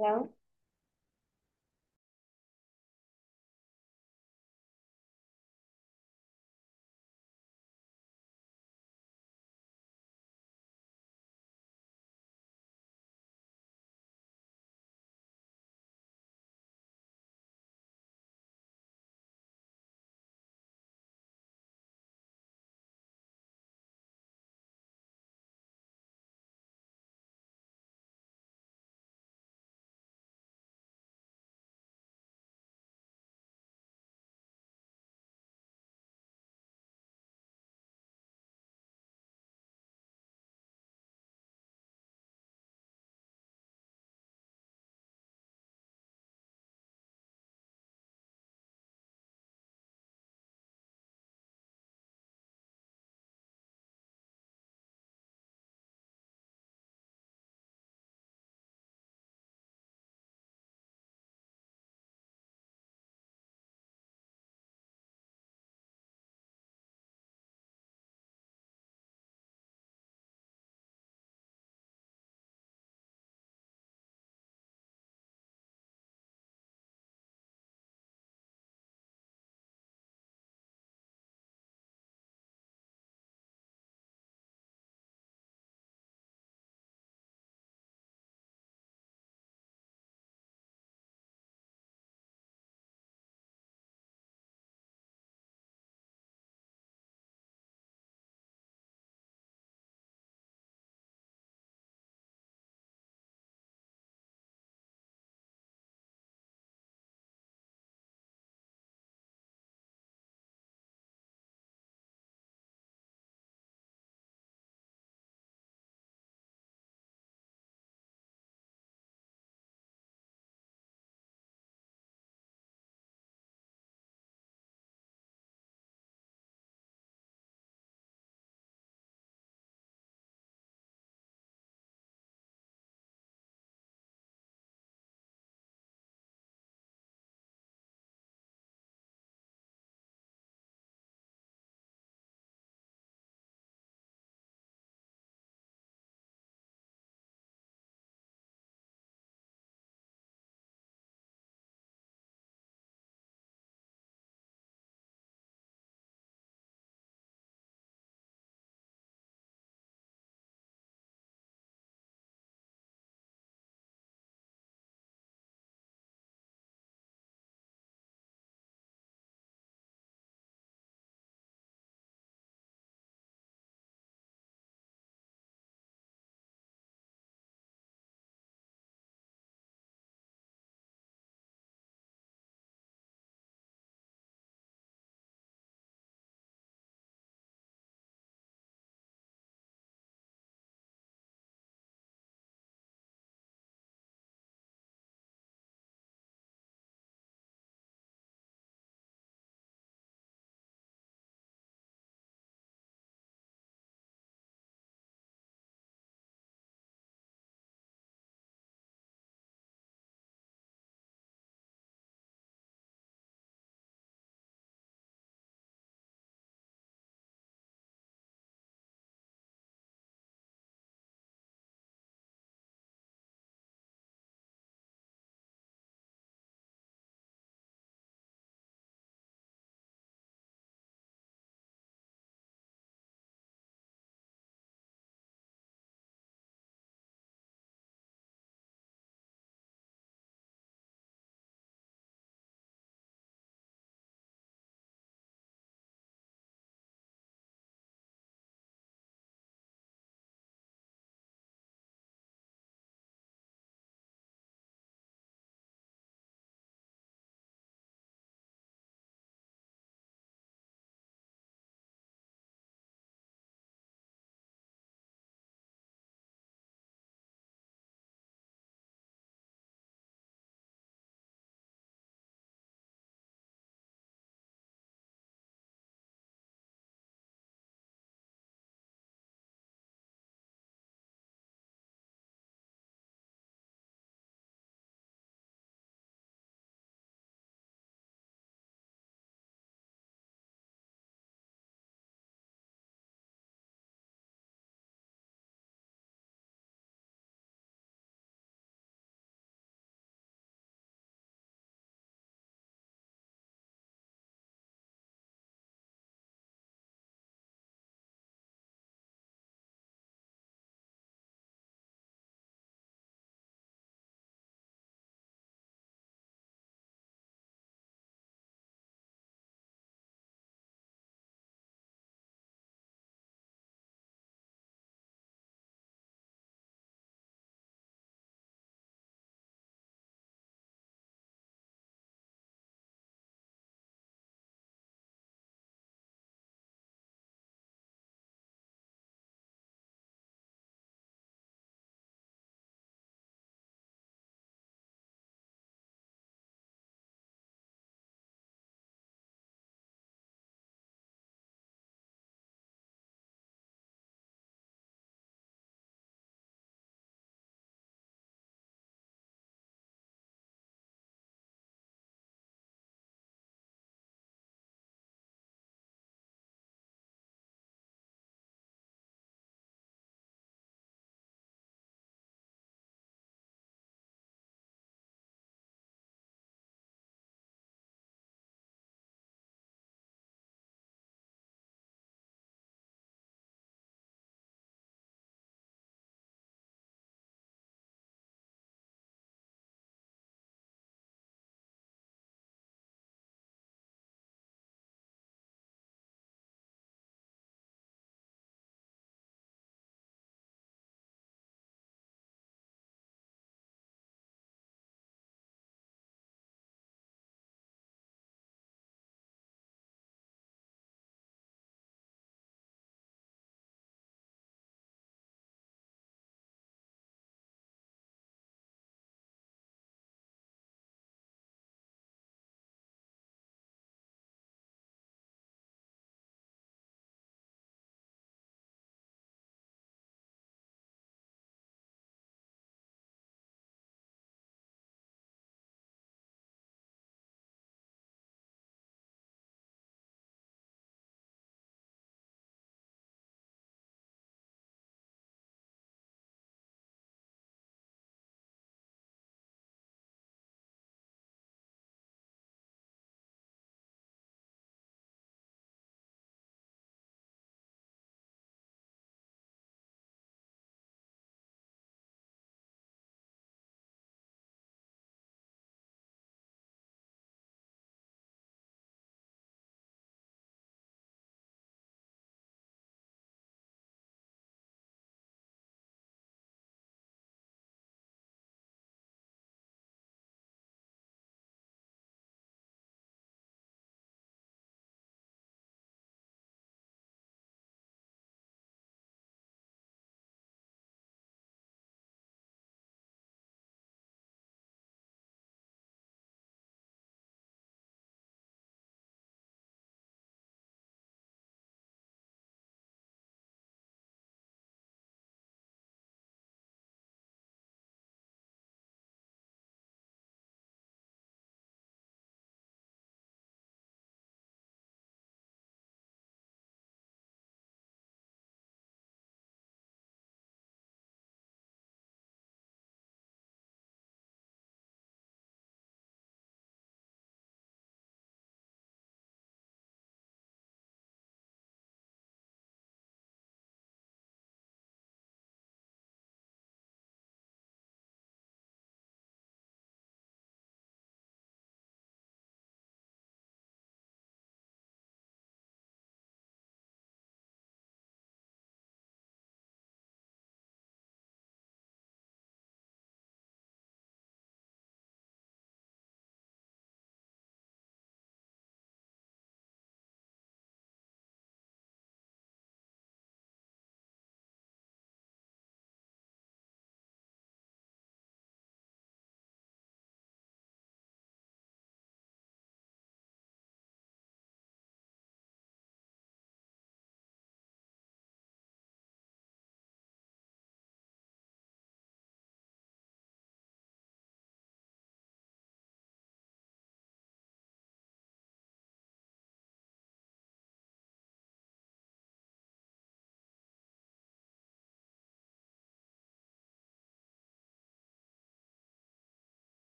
Hello?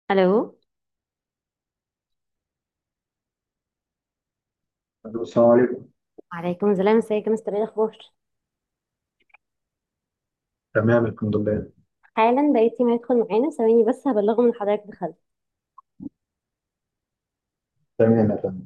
الو ألو، السلام عليكم وعليكم السلام ازيك يا مستر ايه الاخبار تمام الحمد لله حالا بقيتي ما يدخل معانا ثواني بس هبلغه من حضرتك دخلت تمام يا فندم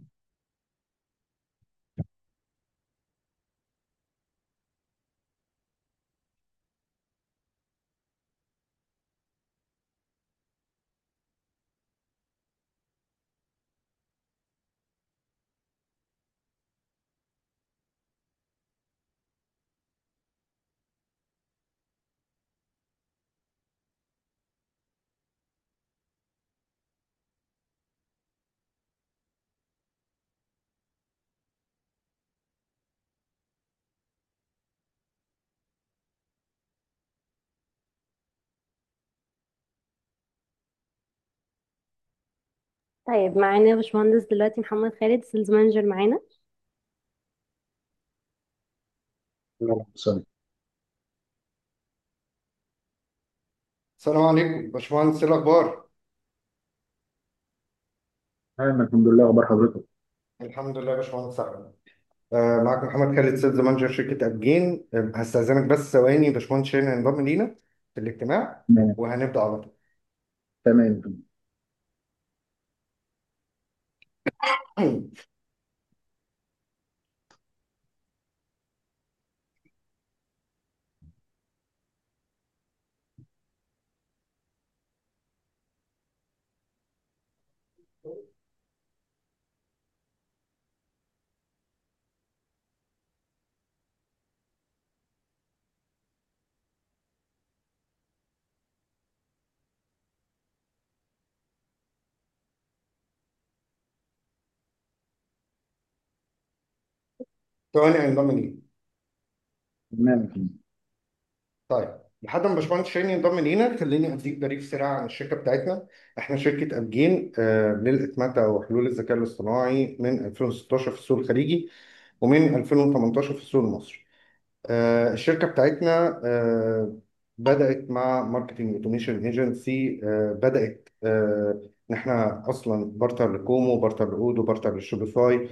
طيب معانا يا باشمهندس دلوقتي محمد خالد سيلز مانجر معانا يلا، سلام السلام عليكم باشمهندس ايه الاخبار تمام الحمد لله أخبار حضرتك الحمد لله يا باشمهندس احمد آه معاك محمد خالد سيلز مانجر شركه ابجين آه، هستاذنك بس ثواني باشمهندس شيرين هينضم لينا في الاجتماع تمام وهنبدا على طول تمام يا فندم. ثواني هينضم لينا تمام يا فندم. طيب لحد ما باشمهندس شيرين ينضم لينا خليني اديك بريف سريع عن الشركه بتاعتنا احنا شركه ابجين آه للاتمته وحلول الذكاء الاصطناعي من 2016 في السوق الخليجي ومن 2018 في السوق المصري آه، الشركة بتاعتنا آه، بدأت مع ماركتنج اوتوميشن ايجنسي بدأت آه، ان احنا اصلا بارتر لكومو بارتر لاودو بارتر لشوبيفاي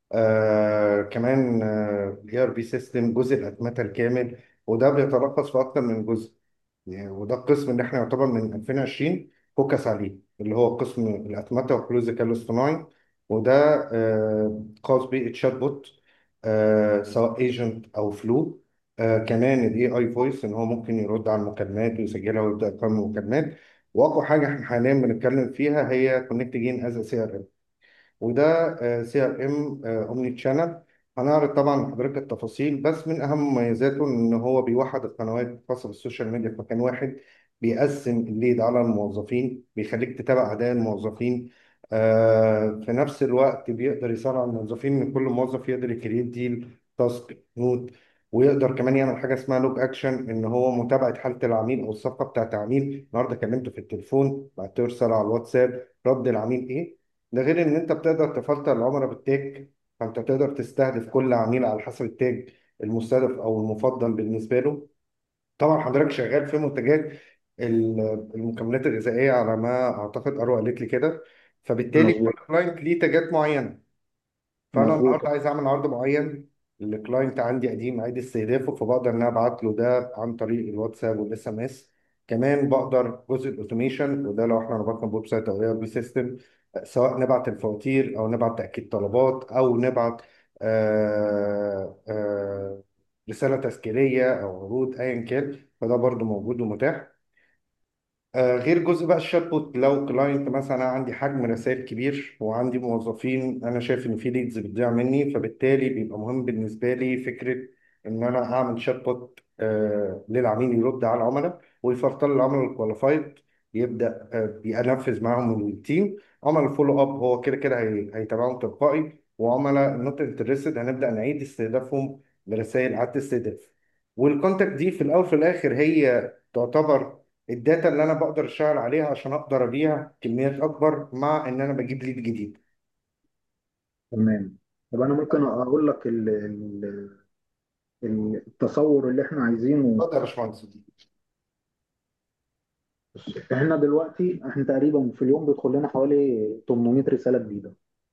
آه، كمان الاي ار بي سيستم جزء الاتمته الكامل وده بيتلخص في اكتر من جزء يعني وده القسم اللي احنا يعتبر من 2020 فوكس عليه اللي هو قسم الاتمته وحلول الذكاء الاصطناعي وده آه، خاص بالتشات بوت آه، سواء ايجنت او فلو آه كمان الاي اي فويس ان هو ممكن يرد على المكالمات ويسجلها ويبدا يقيم المكالمات واقوى حاجه احنا حاليا بنتكلم فيها هي كونكت جين از سي ار ام وده سي ار ام اومني تشانل هنعرض طبعا لحضرتك التفاصيل بس من اهم مميزاته ان هو بيوحد القنوات الخاصه بالسوشيال ميديا في مكان واحد بيقسم الليد على الموظفين بيخليك تتابع اداء الموظفين آه، في نفس الوقت بيقدر يسرع الموظفين ان كل موظف يقدر يكريت ديل تاسك نوت ويقدر كمان يعمل حاجه اسمها لوج اكشن ان هو متابعه حاله العميل او الصفقه بتاعت العميل النهارده كلمته في التليفون بعت له رساله على الواتساب رد العميل ايه ده غير ان انت بتقدر تفلتر العملاء بالتاج فانت تقدر تستهدف كل عميل على حسب التاج المستهدف او المفضل بالنسبه له طبعا حضرتك شغال في منتجات ال- المكملات الغذائيه على ما اعتقد اروى قالت لي كده فبالتالي كل مظبوط كلاينت ليه تاجات معينه فانا مظبوط النهارده عايز اعمل عرض معين الكلاينت عندي قديم عايز استهدافه فبقدر ان انا ابعت له ده عن طريق الواتساب والاس ام اس كمان بقدر جزء الاوتوميشن وده لو احنا ربطنا بويب سايت او اي ار بي سيستم سواء نبعت الفواتير او نبعت تاكيد طلبات او نبعت آه آه رساله تذكيريه او عروض ايا كان فده برضو موجود ومتاح آه، غير جزء بقى الشات بوت لو كلاينت مثلا أنا عندي حجم رسائل كبير وعندي موظفين انا شايف ان في ليدز بتضيع مني فبالتالي بيبقى مهم بالنسبه لي فكره ان انا اعمل شات بوت آه، للعميل يرد على العملاء ويفلتر العملاء الكواليفايد يبدا آه، ينفذ معاهم التيم عملاء الفولو اب هو كده كده هي- هيتابعهم تلقائي وعملاء النوت انترستد هنبدا نعيد استهدافهم برسائل اعاده استهداف والكونتاكت دي في الاول في الاخر هي تعتبر الداتا اللي انا بقدر اشتغل عليها عشان اقدر ابيع كميات اكبر مع ان انا بجيب ليد جديد تمام طب أنا ممكن أقول لك ال- ال- ال- التصور اللي إحنا عايزينه اتفضل يا باشمهندس بص احنا دلوقتي احنا تقريبا في اليوم بيدخل لنا حوالي 800 رسالة جديدة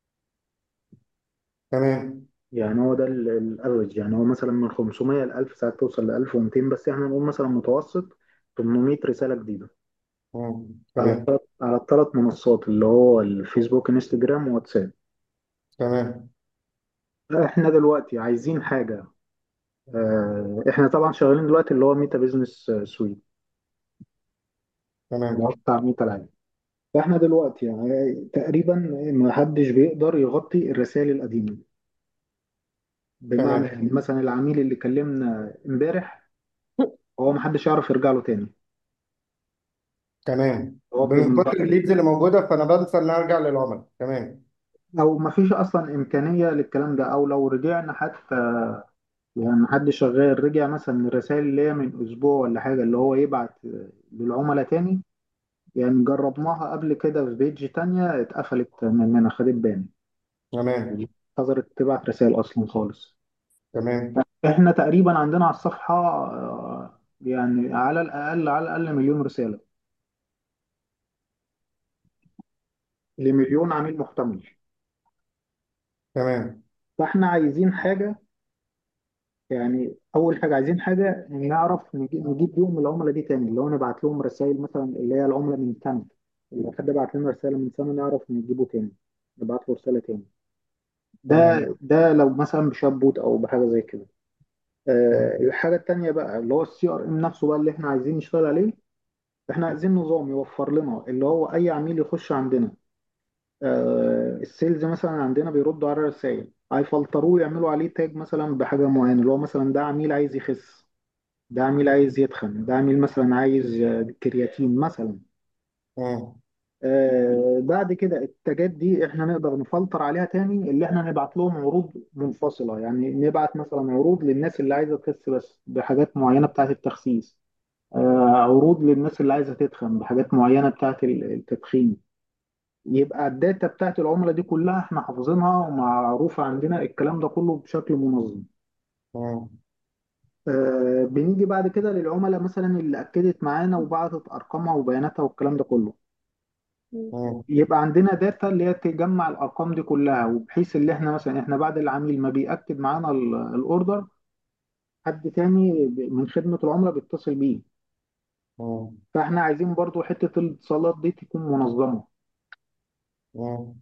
تمام يعني هو ده الافرج يعني هو مثلا من 500 ل 1000 ساعات توصل ل 1200 بس احنا نقول مثلا متوسط 800 رسالة جديدة مم. على تمام الثلاث على الثلاث منصات اللي هو الفيسبوك انستجرام وواتساب تمام احنا دلوقتي عايزين حاجة اه احنا طبعا شغالين دلوقتي اللي هو ميتا بيزنس سويت اللي هو تمام بتاع ميتا العادي فاحنا دلوقتي يعني تقريبا ما حدش بيقدر يغطي الرسائل القديمة بمعنى تمام يعني مثلا العميل اللي كلمنا امبارح هو ما حدش يعرف يرجع له تاني تمام هو من بمجرد كتر الليدز اللي موجوده فانا بنسى ان ارجع للعملاء تمام او ما فيش اصلا امكانيه للكلام ده او لو رجعنا حتى يعني حد شغال رجع مثلا من الرسائل اللي هي من اسبوع ولا حاجه اللي هو يبعت للعملاء تاني يعني جربناها قبل كده في بيج تانية اتقفلت مننا خدت بان تمام حذرت تبعت رسائل اصلا خالص تمام احنا تقريبا عندنا على الصفحه آه، يعني على الاقل على الاقل مليون رساله لمليون عميل محتمل تمام فاحنا عايزين حاجه يعني اول حاجه عايزين حاجه نعرف نجيب, نجيب بيهم العملاء دي تاني اللي هو نبعت لهم رسائل مثلا اللي هي العملاء من سنه لو حد بعت لنا رساله من سنه نعرف نجيبه تاني نبعت له رساله تاني ده تمام ده لو مثلا بشات بوت او بحاجه زي كده أه الحاجه التانيه بقى اللي هو السي ار ام نفسه بقى اللي احنا عايزين نشتغل عليه احنا عايزين نظام يوفر لنا اللي هو اي عميل يخش عندنا أه السيلز مثلا عندنا بيردوا على الرسائل هيفلتروه يعملوا عليه تاج مثلا بحاجه معينه اللي هو مثلا ده عميل عايز يخس ده عميل عايز يتخن ده عميل مثلا عايز آه، كرياتين مثلا مم. آه بعد كده التاجات دي احنا نقدر نفلتر عليها تاني اللي احنا نبعت لهم عروض منفصلة يعني نبعت مثلا عروض للناس اللي عايزة تخس بس بحاجات معينة بتاعت التخسيس آه عروض للناس اللي عايزة تتخن بحاجات معينة بتاعت ال- التدخين يبقى الداتا بتاعت العملاء دي كلها احنا حافظينها ومعروفة عندنا الكلام ده كله بشكل منظم مم. آه، بنيجي بعد كده للعملاء مثلا اللي اكدت معانا وبعتت ارقامها وبياناتها والكلام ده كله مم. يبقى عندنا داتا اللي هي تجمع الارقام دي كلها وبحيث اللي احنا مثلا احنا بعد العميل ما بيأكد معانا ال- الاوردر حد تاني ب- من خدمة العملاء بيتصل بيه مم. فاحنا عايزين برضو حتة الاتصالات دي تكون منظمة مم.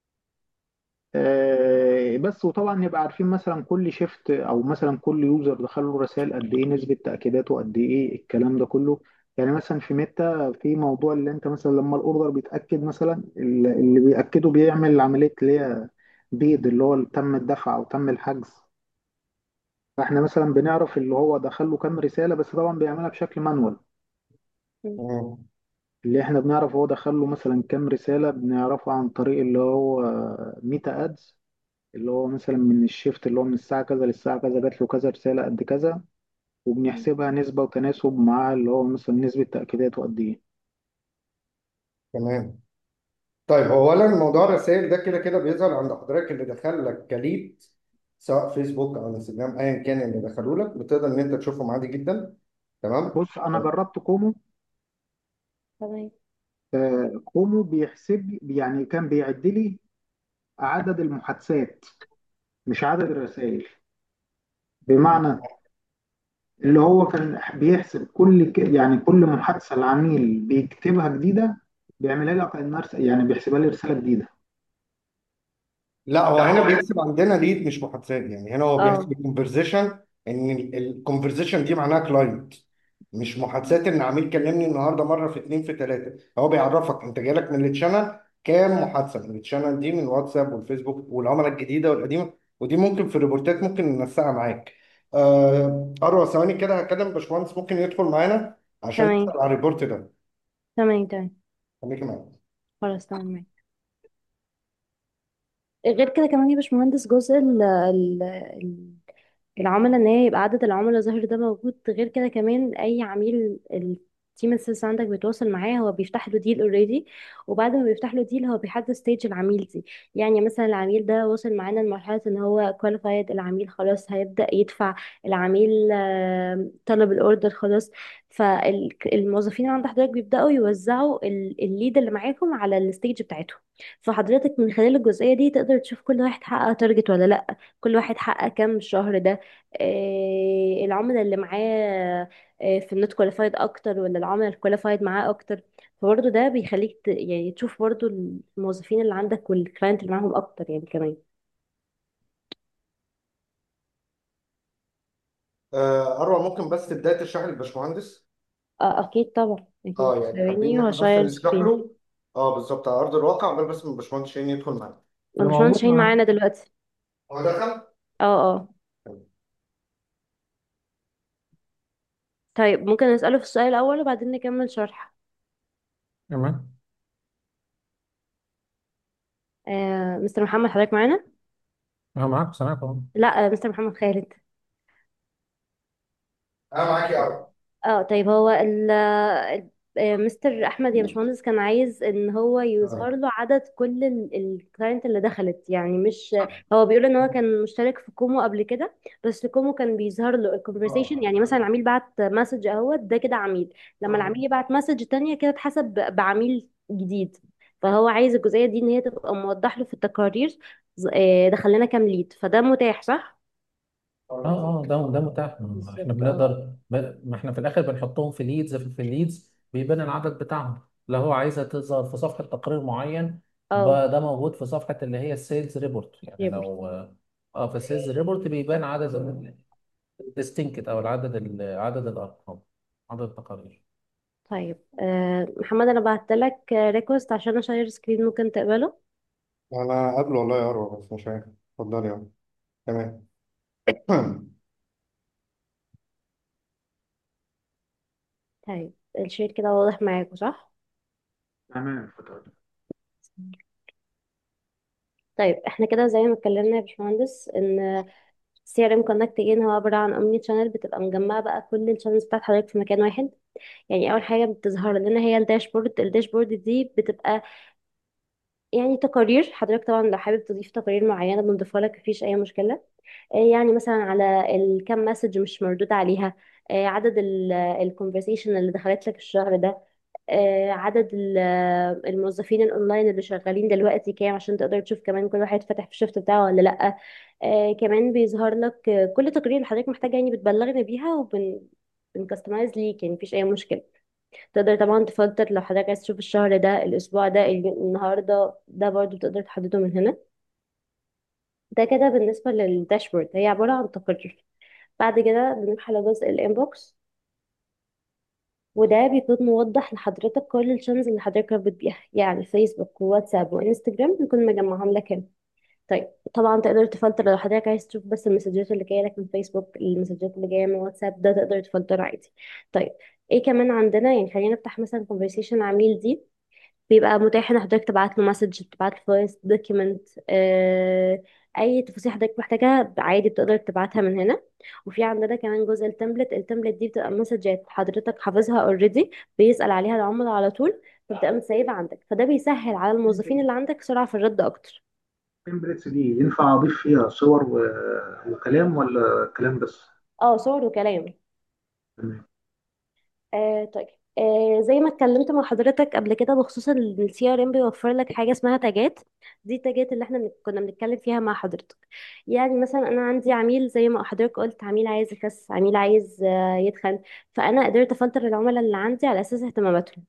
آه، بس وطبعا نبقى عارفين مثلا كل شيفت او مثلا كل يوزر دخل له رسائل قد ايه نسبة تأكيداته قد ايه الكلام ده كله يعني مثلا في ميتا في موضوع اللي انت مثلا لما الاوردر بيتأكد مثلا ال- اللي بيأكده بيعمل عملية اللي هي بيد اللي هو تم الدفع او تم الحجز فاحنا مثلا بنعرف اللي هو دخل له كام رسالة بس طبعا بيعملها بشكل مانوال مم. اللي احنا بنعرف هو دخل له مثلا كام رسالة بنعرفه عن طريق اللي هو ميتا ادز اللي هو مثلا من الشيفت اللي هو من الساعة كذا للساعة كذا جات له كذا رسالة قد كذا وبنحسبها نسبة وتناسب مع اللي هو مثلا نسبة تأكيداته قد إيه تمام طيب هو اولا موضوع الرسائل ده كده كده بيظهر عند حضرتك اللي دخل لك كليد سواء فيسبوك او انستجرام ايا كان اللي دخلوا لك بتقدر ان انت تشوفهم عادي جدا تمام بص أنا جربت كومو تمام آه كومو بيحسب يعني كان بيعد لي عدد المحادثات مش عدد الرسائل بمعنى اللي هو كان بيحسب كل ك... يعني كل محادثة العميل بيكتبها جديدة بيعملها لي كأنها رس- يعني بيحسبها لي رسالة جديدة لا هو هنا بيحسب عندنا ليد مش محادثات يعني هنا هو بيحسب اه الكونفرزيشن ان الكونفرزيشن دي معناها كلاينت مش محادثات ان عميل كلمني النهارده مره في اتنين في تلاته هو بيعرفك انت جالك من التشانل كام محادثه من التشانل دي من واتساب والفيسبوك والعملاء الجديده والقديمه ودي ممكن في الريبورتات ممكن ننسقها معاك آه اروى ثواني كده هكلم باشمهندس ممكن يدخل معانا عشان تمام يسال على الريبورت ده تمام تمام خليك معانا خلاص تمام معاك. غير كده كمان يا باشمهندس جزء ال ال ال- العملاء ان هي يبقى عدد العملاء ظاهر ده موجود غير كده كمان اي عميل التيم السيلز عندك بيتواصل معاه هو بيفتح له ديل اوريدي وبعد ما بيفتح له ديل هو بيحدد ستيج العميل دي يعني مثلا العميل ده وصل معانا لمرحله ان هو كواليفايد العميل خلاص هيبدا يدفع العميل آه، طلب الاوردر خلاص فالموظفين عند حضرتك بيبداوا يوزعوا ال- الليد اللي معاكم على الستيج بتاعتهم فحضرتك من خلال الجزئيه دي تقدر تشوف كل واحد حقق تارجت ولا لا كل واحد حقق كام الشهر ده آه، العملاء اللي معاه آه، في النت كواليفايد اكتر ولا العملاء الكواليفايد معاه اكتر فبرضه ده بيخليك ت... يعني تشوف برضه الموظفين اللي عندك والكلاينت اللي معاهم اكتر يعني كمان آه، اروى ممكن بس تبداي تشرحي للباشمهندس اه اكيد طبعا اه اكيد يعني حابين ثواني ان احنا بس وهشير نشرح سكرين له اه بالظبط على ارض الواقع قبل بس ما الباشمهندس شاهين يدخل معانا انا انا باشمهندس موجود شاهين معاك معانا دلوقتي هو دخل اه اه طيب ممكن نسأله في السؤال الأول وبعدين نكمل شرح تمام آه مستر محمد حضرتك معانا انا معاك سامعك اهو لا آه مستر محمد خالد انا معاك يا اروى اه طيب هو ال آه، مستر احمد يا باشمهندس كان عايز ان هو يظهر آه. له عدد كل الكلاينت اللي دخلت يعني مش هو بيقول ان هو كان مشترك في كومو قبل كده بس كومو كان بيظهر له الكونفرسيشن يعني مثلا العميل بعت مسج اهوت ده كده عميل لما العميل يبعت مسج تانية كده اتحسب ب- بعميل جديد فهو عايز الجزئية دي ان هي تبقى موضح له في التقارير ز- آه، دخل لنا كام ليد فده متاح صح؟ اه اه ده ده متاح ما احنا بالظبط اه بنقدر ب- ما احنا في الاخر بنحطهم في ليدز في في الليدز بيبان العدد بتاعهم لو هو عايزه تظهر في صفحه تقرير معين اه ب- ده موجود في صفحه اللي هي السيلز ريبورت يعني يبقى لو اه في السيلز ريبورت بيبان عدد الديستنكت او العدد ال- عدد الارقام عدد التقارير طيب آه محمد انا بعت لك ريكوست عشان اشير سكرين ممكن تقبله انا قبل والله يا اروى بس مش عارف اتفضلي يا أروى. تمام طيب الشير كده واضح معاكم صح تمام فترة. طيب احنا كده زي ما اتكلمنا يا باشمهندس ان سي ار ام كونكت جين هو عباره عن اومني شانل بتبقى مجمعه بقى كل الشانلز بتاعت حضرتك في مكان واحد يعني اول حاجه بتظهر لنا هي الداشبورد الداشبورد دي بتبقى يعني تقارير حضرتك طبعا لو حابب تضيف تقارير معينه بنضيفها لك مفيش اي مشكله آه، يعني مثلا على الكام مسج مش مردود عليها آه، عدد الكونفرسيشن اللي دخلت لك الشهر ده آه، عدد ال- الموظفين الاونلاين اللي شغالين دلوقتي كام عشان تقدر تشوف كمان كل واحد فاتح في الشفت بتاعه ولا لا آه، كمان بيظهر لك آه، كل تقرير اللي حضرتك محتاجه يعني بتبلغنا بيها وبن بنكستمايز ليك يعني مفيش اي مشكله تقدر طبعا تفلتر لو حضرتك عايز تشوف الشهر ده الاسبوع ده ال- النهارده ده برضو تقدر تحدده من هنا ده كده بالنسبه للداشبورد هي عباره عن تقرير بعد كده بنروح على جزء الانبوكس وده بيكون موضح لحضرتك كل الشانلز اللي حضرتك رابط بيها يعني فيسبوك وواتساب وانستجرام بنكون مجمعهم لك هنا طيب طبعا تقدر تفلتر لو حضرتك عايز تشوف بس المسجات اللي جايه لك من فيسبوك المسجات اللي جايه من واتساب ده تقدر تفلتر عادي طيب ايه كمان عندنا يعني خلينا نفتح مثلا conversation عميل دي بيبقى متاح ان حضرتك تبعت له مسج تبعت له فويس دوكيمنت اي تفاصيل حضرتك محتاجها عادي بتقدر تبعتها من هنا وفي عندنا كمان جزء التمبلت التمبلت دي بتبقى مسجات حضرتك حافظها اوريدي بيسأل عليها العملاء على طول فبتبقى متسيبة عندك فده بيسهل على الموظفين اللي عندك سرعة في الرد اكتر التمبلتس دي ينفع اضيف فيها صور و... وكلام ولا كلام بس اه صور وكلام تمام آه طيب آه زي ما اتكلمت مع حضرتك قبل كده بخصوص السي ار ام بيوفر لك حاجه اسمها تاجات دي التاجات اللي احنا بن- كنا بنتكلم فيها مع حضرتك يعني مثلا انا عندي عميل زي ما حضرتك قلت عميل عايز يخس عميل عايز آه يتخن فانا قدرت افلتر العملاء اللي عندي على اساس اهتماماتهم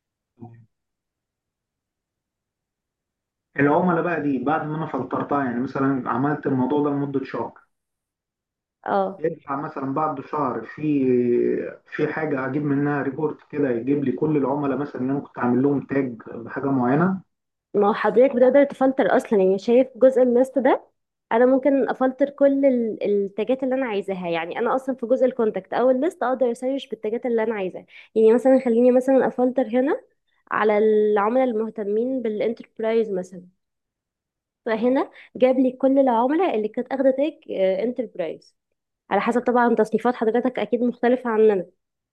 العملاء بقى دي بعد ما انا فلترتها يعني مثلا عملت الموضوع ده لمدة شهر اه ينفع مثلا بعد شهر في في حاجة اجيب منها ريبورت كده يجيب لي كل العملاء مثلا اللي انا كنت عامل لهم تاج بحاجة معينة ما هو حضرتك بتقدر تفلتر اصلا يعني شايف جزء الليست ده انا ممكن افلتر كل ال- التاجات اللي انا عايزاها يعني انا اصلا في جزء الكونتاكت او الليست اقدر اسيرش بالتاجات اللي انا عايزاها يعني مثلا خليني مثلا افلتر هنا على العملاء المهتمين بالانتربرايز مثلا فهنا جاب لي كل العملاء اللي كانت اخده تاج انتربرايز على حسب طبعا تصنيفات حضرتك اكيد مختلفه عننا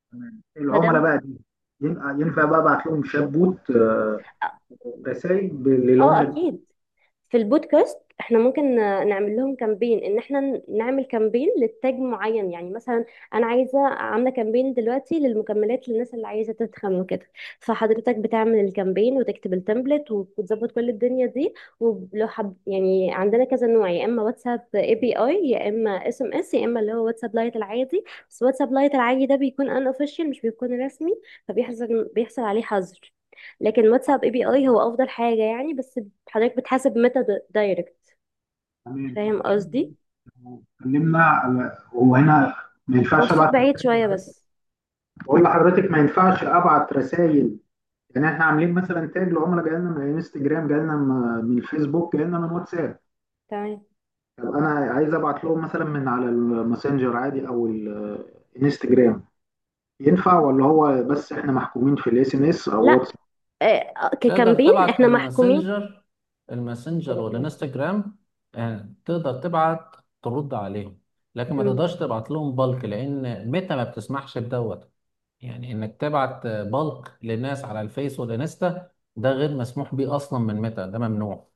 تمام. فده العملاء بقى دي ينفع ينفع بقى ابعت لهم شات بوت رسائل اه للعملاء دي اكيد في البودكاست احنا ممكن ن- نعمل لهم كامبين ان احنا ن- نعمل كامبين للتاج معين يعني مثلا انا عايزه عامله كامبين دلوقتي للمكملات للناس اللي عايزه تتخن وكده فحضرتك بتعمل الكامبين وتكتب التمبلت وتظبط كل الدنيا دي ولو حب يعني عندنا كذا نوع يا اما واتساب اي بي اي يا اما اس ام اس يا اما اللي هو واتساب لايت العادي بس واتساب لايت العادي ده بيكون ان اوفيشال مش بيكون رسمي فبيحصل بيحصل عليه حظر لكن واتساب اي بي اي هو افضل حاجه يعني بس حضرتك بتحاسب ميتا دايركت تمام فاهم قصدي اتكلمنا على هو هنا ما هو ينفعش الصوت ابعت بعيد شويه بس بقول لحضرتك ما ينفعش ابعت رسائل يعني احنا عاملين مثلا تاج لعملاء جاي لنا من انستجرام جاي لنا من من الفيسبوك جاي لنا من واتساب تمام طب انا عايز ابعت لهم مثلا من على الماسنجر عادي او الانستجرام ينفع ولا هو بس احنا محكومين في الاس ام اس او لا واتساب آه، تقدر ككامبين تبعت احنا محكومين الماسنجر الماسنجر والانستجرام آه، تقدر تبعت ترد عليهم لكن ما مم. تقدرش تبعت لهم بالك لان ميتا ما بتسمحش بدوت يعني انك تبعت بالك للناس على الفيس والانستا ده غير مسموح بيه اصلا من ميتا ده ممنوع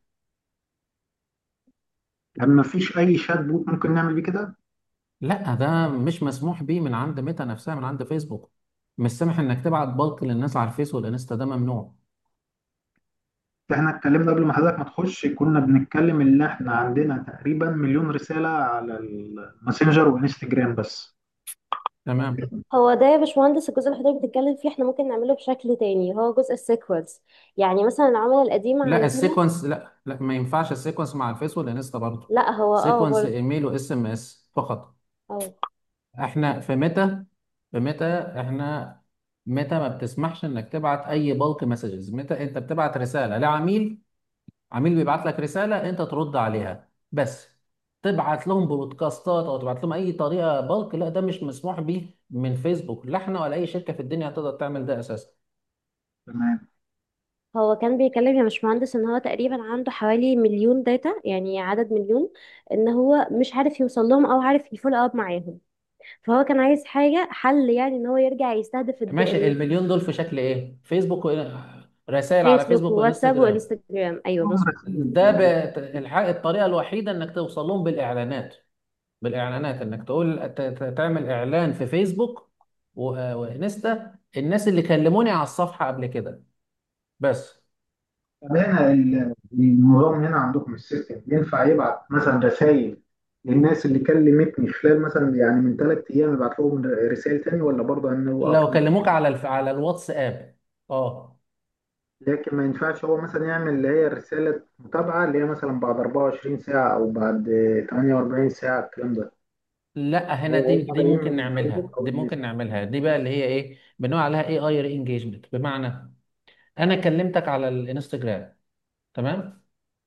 يعني ما فيش اي شات بوت ممكن نعمل بيه كده لا ده مش مسموح بيه من عند ميتا نفسها من عند فيسبوك مش سامح انك تبعت بالك للناس على الفيس والانستا ده ممنوع احنا اتكلمنا قبل ما حضرتك ما تخش كنا بنتكلم ان احنا عندنا تقريبا مليون رسالة على الماسنجر وانستجرام بس تمام هو ده يا باشمهندس الجزء اللي حضرتك بتتكلم فيه احنا ممكن نعمله بشكل تاني هو جزء السيكونس يعني مثلا العملاء القديمه لا عندنا السيكونس لا لا ما ينفعش السيكونس مع الفيس والانستا برضه لا هو اه سيكونس برضه ايميل واس ام اس فقط اه احنا في ميتا في ميتا احنا ميتا ما بتسمحش انك تبعت اي بالك مسجز ميتا انت بتبعت رساله لعميل عميل بيبعت لك رساله انت ترد عليها بس تبعت لهم بودكاستات او تبعت لهم اي طريقه بالك لا ده مش مسموح بيه من فيسبوك لا احنا ولا اي شركه في الدنيا هتقدر تعمل ده اساسا تمام هو كان بيتكلم يا باشمهندس ان هو تقريبا عنده حوالي مليون داتا يعني عدد مليون ان هو مش عارف يوصل لهم او عارف يفولو اب معاهم فهو كان عايز حاجة حل يعني ان هو يرجع يستهدف الد- ماشي ال- المليون دول في شكل ايه فيسبوك و... رسائل على فيسبوك فيسبوك وواتساب وانستجرام وانستجرام ايوه لهم مظبوط رسائل ده ب... الح- الطريقه الوحيده انك توصل لهم بالاعلانات بالاعلانات انك تقول ت- ت- تعمل اعلان في فيسبوك و- وانستا الناس اللي كلموني على الصفحه قبل كده بس طب هنا ال- النظام هنا عندكم السيستم ينفع يبعت مثلا رسائل للناس اللي كلمتني خلال مثلا يعني من ثلاث ايام يبعت لهم رسائل تاني ولا برضه انه لو اكتر كلموك على الف... على الواتساب اه لكن ما ينفعش هو مثلا يعمل اللي هي رسالة متابعة اللي هي مثلا بعد 24 ساعة او بعد 48 ساعة الكلام ده لا هنا هو دي هم دي جايين ممكن من نعملها الفيسبوك او دي الناس ممكن نعملها دي بقى اللي هي ايه بنقول عليها اي اي ري انجيجمنت بمعنى انا كلمتك على الانستجرام تمام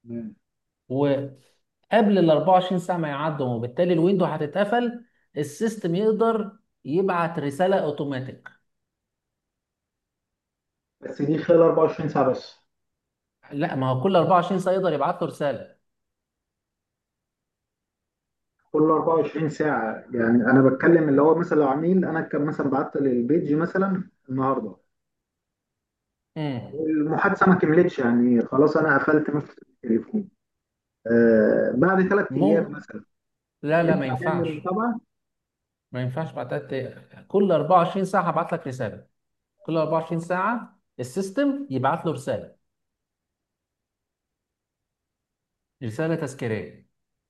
وقبل ال 24 ساعه ما يعدوا وبالتالي الويندو هتتقفل السيستم يقدر يبعت رساله اوتوماتيك بس دي خلال 24 ساعة بس لا ما هو كل 24 ساعه يقدر يبعت له رساله كل 24 ساعة يعني أنا بتكلم اللي هو مثلا لو عميل أنا كان مثلا بعت للبيج مثلا النهاردة امم المحادثة ما كملتش يعني خلاص أنا قفلت مثلا التليفون آه بعد ثلاث أيام مو مثلا لا لا ما ينفع تعمل ينفعش متابعة ما ينفعش بعتت كل 24 ساعه هبعت لك رساله كل 24 ساعه السيستم يبعت له رساله رساله تذكيريه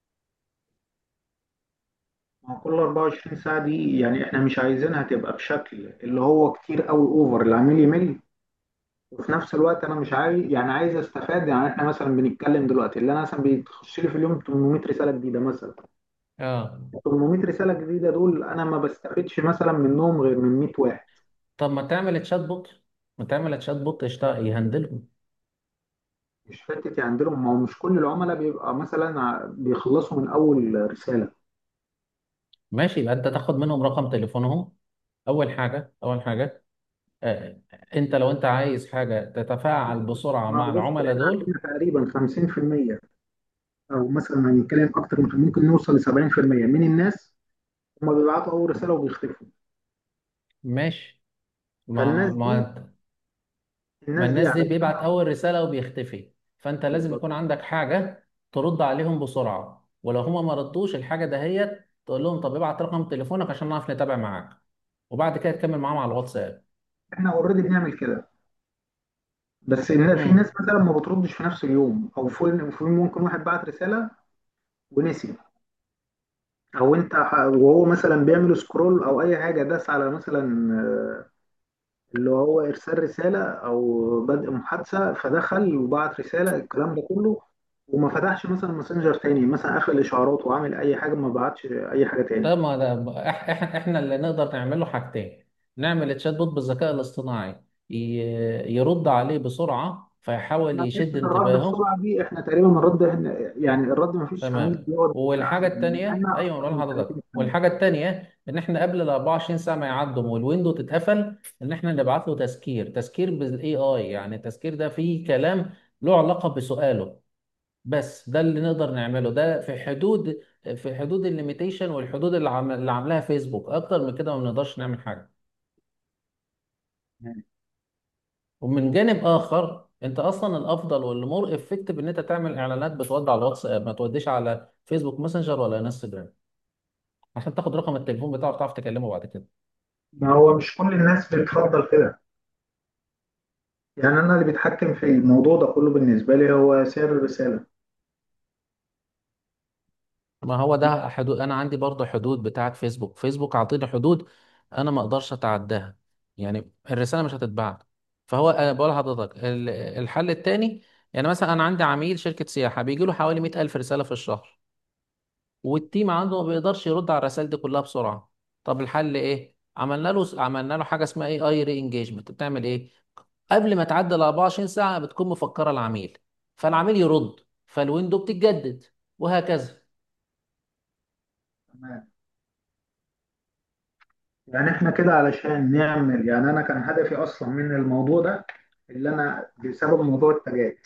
مع كل 24 ساعة دي يعني إحنا مش عايزينها تبقى بشكل اللي هو كتير أوي أوفر العميل يمل وفي نفس الوقت أنا مش عايز يعني عايز أستفاد يعني إحنا مثلا بنتكلم دلوقتي اللي أنا مثلا بيتخش لي في اليوم 800 رسالة جديدة مثلا اه 800 رسالة جديدة دول أنا ما بستفدش مثلا منهم غير من 100 واحد طب ما تعمل تشات بوت ما تعمل تشات بوت يشتغل يهندلهم مش حتة عندهم ما هو مش كل العملاء بيبقى مثلا ع- بيخلصوا من أول رسالة ماشي يبقى انت تاخد منهم رقم تليفونهم اول حاجه اول حاجه آه. انت لو انت عايز حاجه تتفاعل بسرعه ما مع بص العملاء إحنا دول عندنا تقريبا 50% أو مثلا هنتكلم أكتر من ممكن نوصل ل 70% من الناس هم بيبعتوا أول رسالة وبيختفوا ماشي ما فالناس دي ما ما الناس دي الناس دي علشان بيبعت اول رسالة وبيختفي فانت لازم بالظبط يكون عندك حاجة ترد عليهم بسرعة ولو هما ما ردوش الحاجة دهيت تقول لهم طب ابعت رقم تليفونك عشان نعرف نتابع معاك وبعد كده تكمل معاهم على الواتساب احنا اوريدي بنعمل كده بس إن في امم ناس مثلا ما بتردش في نفس اليوم او في في ممكن واحد بعت رساله ونسي او انت ح- وهو مثلا بيعمل سكرول او اي حاجه داس على مثلا آه، اللي هو ارسال رساله او بدء محادثه فدخل وبعت رساله الكلام ده كله وما فتحش مثلا ماسنجر تاني مثلا قفل اشعارات وعامل اي حاجه ما بعتش اي حاجه تاني طيب ما ده إح- احنا احنا اللي نقدر نعمله حاجتين نعمل تشات بوت بالذكاء الاصطناعي ي- يرد عليه بسرعة فيحاول احنا يشد حته الرد انتباهه بسرعه دي احنا تقريبا الرد احنا يعني الرد ما فيش عميل تمام بيقعد والحاجة معانا التانية أيوة اكتر بقول من لحضرتك 30 ثانيه والحاجة التانية إن إحنا قبل ال 24 ساعة ما يعدوا والويندو تتقفل إن إحنا نبعت له تذكير تذكير بالاي اي يعني التذكير ده فيه كلام له علاقة بسؤاله بس ده اللي نقدر نعمله ده في حدود في حدود الليميتيشن والحدود اللي عم... اللي عاملاها فيسبوك أكتر من كده ما بنقدرش نعمل حاجة ومن جانب آخر أنت أصلا الأفضل واللي مور افكتيف إن أنت تعمل إعلانات بتودي على الواتساب ما توديش على فيسبوك ماسنجر ولا انستجرام عشان تاخد رقم التليفون بتاعه وتعرف تكلمه بعد كده ما هو مش كل الناس بتفضل كده يعني انا اللي بيتحكم في الموضوع ده كله بالنسبه لي هو سعر الرساله ما هو ده حدود انا عندي برضه حدود بتاعت فيسبوك فيسبوك عاطيني حدود انا ما اقدرش اتعداها يعني الرساله مش هتتبعت فهو انا بقول لحضرتك ال- الحل التاني يعني مثلا انا عندي عميل شركه سياحه بيجي له حوالي 100000 رساله في الشهر والتيم عنده ما بيقدرش يرد على الرسائل دي كلها بسرعه طب الحل ايه عملنا له عملنا له حاجه اسمها اي اي ري انجيجمنت بتعمل ايه قبل ما تعدي ال 24 ساعه بتكون مفكره العميل فالعميل يرد فالويندو بتتجدد وهكذا تمام يعني احنا كده علشان نعمل يعني انا كان هدفي اصلا من الموضوع ده اللي انا بسبب موضوع التاجات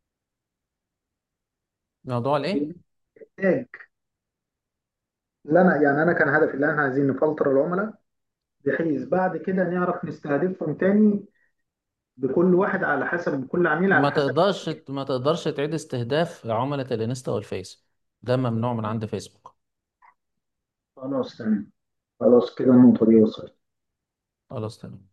موضوع الايه التاج اللي انا يعني انا كان هدفي اللي احنا عايزين نفلتر العملاء بحيث بعد كده نعرف نستهدفهم تاني بكل واحد على حسب كل عميل على ما حسب تقدرش ما تقدرش تعيد استهداف عملاء الانستا والفيس ده ممنوع من عند فيسبوك خلاص تمام خلاص كده النقطة دي وصلت خلاص تمام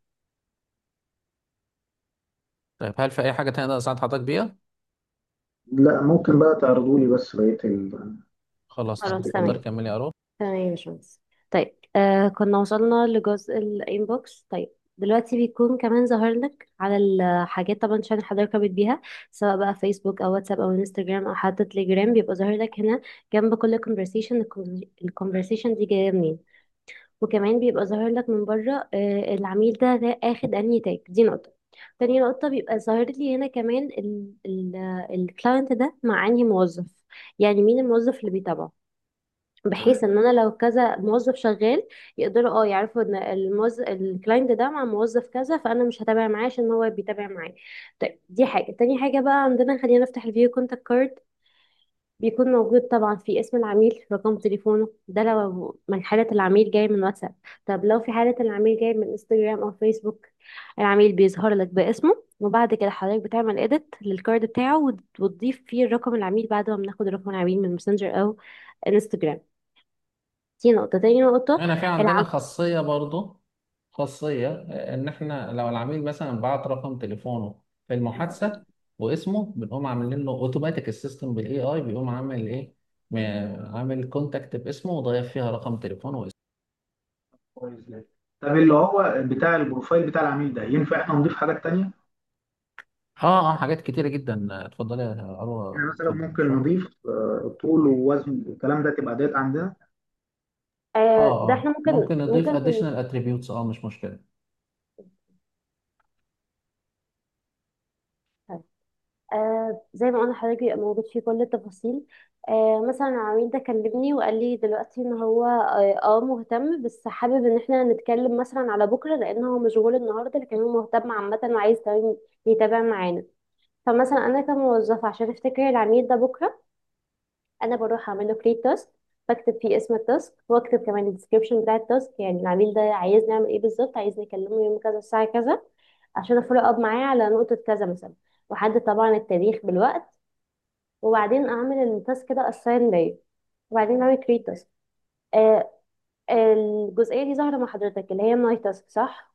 طيب هل في اي حاجه تانية اقدر اساعد حضرتك بيها لا ممكن بقى تعرضوا لي بس بقية ال خلاص تمام خلاص اتفضلي تمام كملي يا رو تمام يا باشمهندس طيب آه كنا وصلنا لجزء الانبوكس طيب دلوقتي بيكون كمان ظاهر لك على الحاجات طبعا عشان حضرتك رابط بيها سواء بقى فيسبوك او واتساب او انستجرام او حتى تليجرام بيبقى ظاهر لك هنا جنب كل conversation الكونفرسيشن دي جايه منين وكمان بيبقى ظاهر لك من بره آه العميل ده, ده اخد انهي تاج دي نقطه تاني نقطه بيبقى ظاهر لي هنا كمان الكلاينت ده مع انهي موظف يعني مين الموظف اللي بيتابعه بحيث تمام ان انا لو كذا موظف شغال يقدروا اه يعرفوا ان الموظف الكلاينت ده مع موظف كذا فانا مش هتابع معاه عشان هو بيتابع معايا طيب دي حاجه تاني حاجه بقى عندنا خلينا نفتح الفيو كونتاكت كارد بيكون موجود طبعا في اسم العميل رقم تليفونه ده لو من حاله العميل جاي من واتساب طب لو في حاله العميل جاي من انستجرام او فيسبوك العميل بيظهر لك باسمه وبعد كده حضرتك بتعمل اديت للكارد بتاعه وت- وتضيف فيه رقم العميل بعد ما بناخد رقم العميل من ماسنجر او انستجرام دي نقطة تاني نقطة هنا في عندنا العم خاصيه برضو خاصيه آه، ان احنا لو العميل مثلا بعت رقم تليفونه في المحادثه واسمه بنقوم عاملين له اوتوماتيك السيستم بالاي اي بيقوم عامل ايه م- عامل كونتاكت باسمه وضايف فيها رقم تليفونه واسمه كويس جدا طب اللي هو بتاع البروفايل بتاع العميل ده ينفع احنا نضيف حاجات تانية اه اه حاجات كتيره جدا اتفضلي يا يعني اروى مثلا اتفضل ممكن شرح نضيف آه، طول ووزن الكلام ده تبقى ديت عندنا آه اه ده احنا اه ممكن ممكن نضيف ممكن additional attributes اه مش مشكلة آه زي ما قلنا حضرتك بيبقى موجود فيه كل التفاصيل آه مثلا العميل ده كلمني وقال لي دلوقتي ان هو اه آه، مهتم بس حابب ان احنا نتكلم مثلا على بكره لان هو مشغول النهارده لكن هو مهتم عامه وعايز كمان يتابع معانا فمثلا انا كموظفه عشان افتكر العميل ده بكره انا بروح اعمل له كريت تاسك بكتب فيه اسم التاسك واكتب كمان الديسكريبشن بتاع التاسك يعني العميل ده عايز نعمل ايه بالظبط عايز نكلمه يوم كذا الساعة كذا عشان افولو اب معاه على نقطة كذا مثلا وحدد طبعا التاريخ بالوقت وبعدين اعمل التاسك ده assign ليا وبعدين اعمل create task آه الجزئية دي ظاهرة مع حضرتك اللي هي ماي تاسك صح؟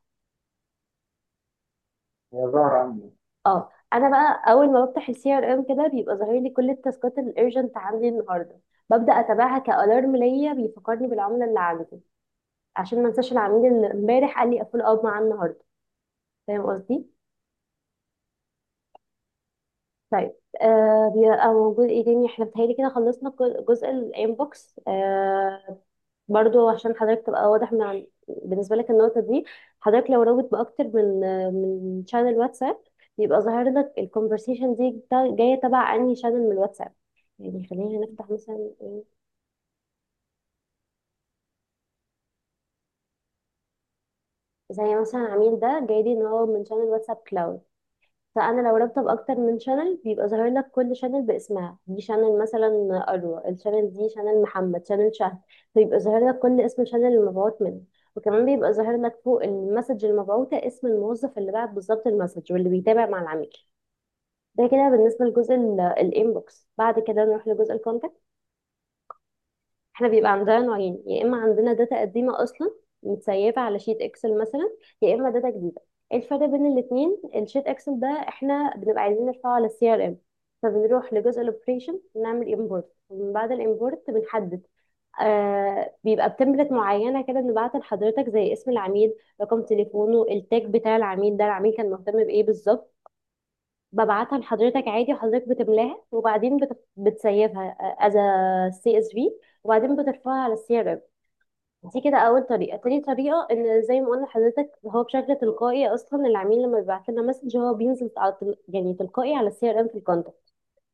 هي ظاهرة عندي اه انا بقى اول ما بفتح السي ار ام كده بيبقى ظاهر لي كل التاسكات الارجنت عندي النهارده ببدا اتابعها كالارم ليا بيفكرني بالعملاء اللي عندي عشان ما انساش العميل اللي امبارح قال لي افول اب معاه النهارده فاهم قصدي طيب آه بيبقى موجود ايه تاني احنا بتهيألي كده خلصنا كل- جزء الانبوكس آه برضو عشان حضرتك تبقى واضح من عن- بالنسبة لك النقطة دي حضرتك لو رابط بأكتر من من شانل واتساب يبقى ظاهر لك الكونفرسيشن دي تا- جاية تبع أنهي شانل من الواتساب يعني خلينا نفتح مثلا ايه زي مثلا العميل ده جاي لي ان هو من شانل واتساب كلاود فانا لو رابطه باكتر من شانل بيبقى ظاهر لك كل شانل باسمها دي شانل مثلا اروى الشانل دي شانل محمد شانل شهد فيبقى ظاهر لك كل اسم شانل المبعوث منه وكمان بيبقى ظاهر لك فوق المسج المبعوثه اسم الموظف اللي بعت بالظبط المسج واللي بيتابع مع العميل ده كده بالنسبه لجزء الانبوكس بعد كده نروح لجزء الكونتاكت احنا بيبقى عندنا نوعين يا اما عندنا داتا قديمه اصلا متسيفه على شيت اكسل مثلا يا اما داتا جديده ايه الفرق بين الاثنين الشيت اكسل ده احنا بنبقى عايزين نرفعه على السي ار ام فبنروح لجزء الاوبريشن نعمل امبورت ومن بعد الامبورت بنحدد آه بيبقى بتمبلت معينه كده بنبعت لحضرتك زي اسم العميل رقم تليفونه التاج بتاع العميل ده العميل كان مهتم بايه بالظبط ببعتها لحضرتك عادي وحضرتك بتملاها وبعدين بت- بتسيفها از سي اس في وبعدين بترفعها على السي ار ام دي كده اول طريقه تاني طريقه ان زي ما قلنا لحضرتك هو بشكل تلقائي اصلا العميل لما بيبعت لنا مسج هو بينزل على تل- يعني تلقائي على السي ار ام في الكونتاكت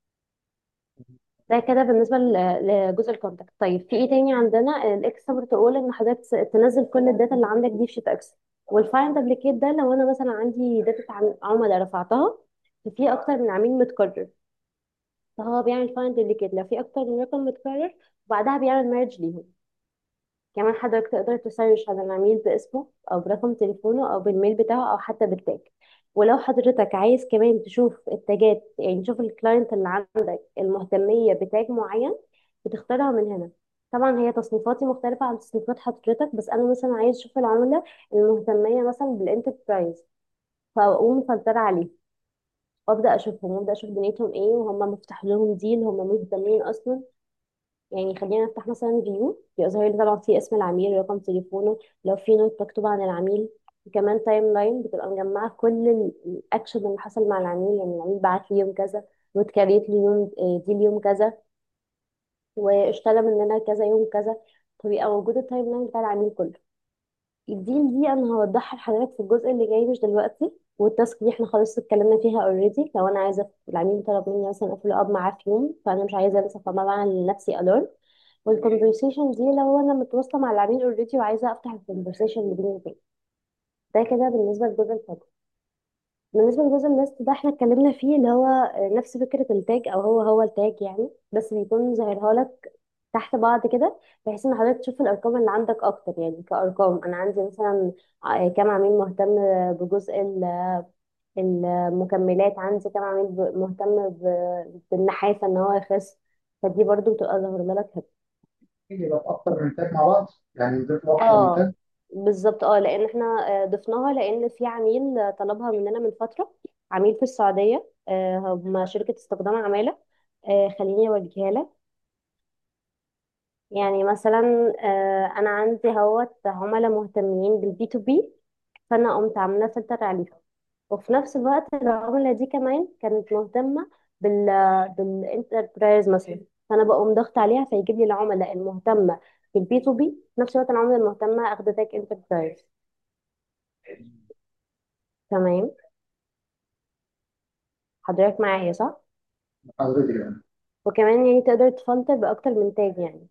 ده كده بالنسبه ل- لجزء الكونتاكت طيب في ايه تاني عندنا الاكس بروتوكول ان حضرتك س- تنزل كل الداتا اللي عندك دي في شيت اكسل والفايند ابليكيت ده لو انا مثلا عندي داتا عن عملاء رفعتها في اكتر من عميل متكرر فهو بيعمل فايند ابليكيت لو في اكتر من رقم متكرر وبعدها بيعمل ميرج ليهم كمان حضرتك تقدر تسيرش على العميل باسمه او برقم تليفونه او بالميل بتاعه او حتى بالتاج ولو حضرتك عايز كمان تشوف التاجات يعني تشوف الكلاينت اللي عندك المهتمية بتاج معين بتختارها من هنا طبعا هي تصنيفاتي مختلفة عن تصنيفات حضرتك بس انا مثلا عايز اشوف العملاء المهتمية مثلا بالانتربرايز فاقوم مفلترة عليه وابدا اشوفهم وابدا اشوف دنيتهم ايه وهم مفتوح لهم ديل هم مهتمين اصلا يعني خلينا نفتح مثلا فيو يظهر لي طبعا في اسم العميل رقم تليفونه لو في نوت مكتوب عن العميل وكمان تايم لاين بتبقى مجمعة كل ال- الاكشن اللي حصل مع العميل يعني العميل بعت لي يوم كذا واتكريت لي يوم آه، دي اليوم كذا واشترى مننا كذا يوم كذا فبيبقى موجود التايم لاين بتاع العميل كله الديل دي انا هوضحها لحضرتك في الجزء اللي جاي مش دلوقتي والتاسك دي احنا خلاص اتكلمنا فيها اوريدي لو انا عايزه العميل طلب مني مثلا افولو اب معاه في يوم فانا مش عايزه انسى فما بعمل لنفسي الارم والكونفرسيشن دي لو انا متواصله مع العميل اوريدي وعايزه افتح الكونفرسيشن اللي بيني وبينه ده كده بالنسبه للجزء الفاضي بالنسبه لجزء النست ده احنا اتكلمنا فيه اللي هو نفس فكره التاج او هو هو التاج يعني بس بيكون ظاهرها لك تحت بعض كده بحيث ان حضرتك تشوف الارقام اللي عندك اكتر يعني كارقام انا عندي مثلا ع- كام عميل مهتم بجزء ال- المكملات عندي كام عميل ب- مهتم ب- بالنحافه ان هو يخس فدي برضو بتبقى ظاهره لك هنا. يبقى في اكتر من تاج مع بعض يعني نضيف له اكتر من اه تاج بالظبط اه لان احنا آه، ضفناها لان في عميل آه، طلبها مننا من فتره عميل في السعوديه آه، هم شركه استخدام عماله آه، خليني اوريها لك يعني مثلا آه، انا عندي هوت عملاء مهتمين بالبي تو بي فانا قمت عامله فلتر عليهم وفي نفس الوقت العملاء دي كمان كانت مهتمه بال بالانتربرايز مثلا فانا بقوم ضغط عليها فيجيب لي العملاء المهتمه بالبي تو بي في نفس الوقت العملاء المهتمه اخد تاك انتربرايز تمام حضرتك معايا صح حضرتك يعني وكمان يعني تقدر تفلتر باكتر من تاج يعني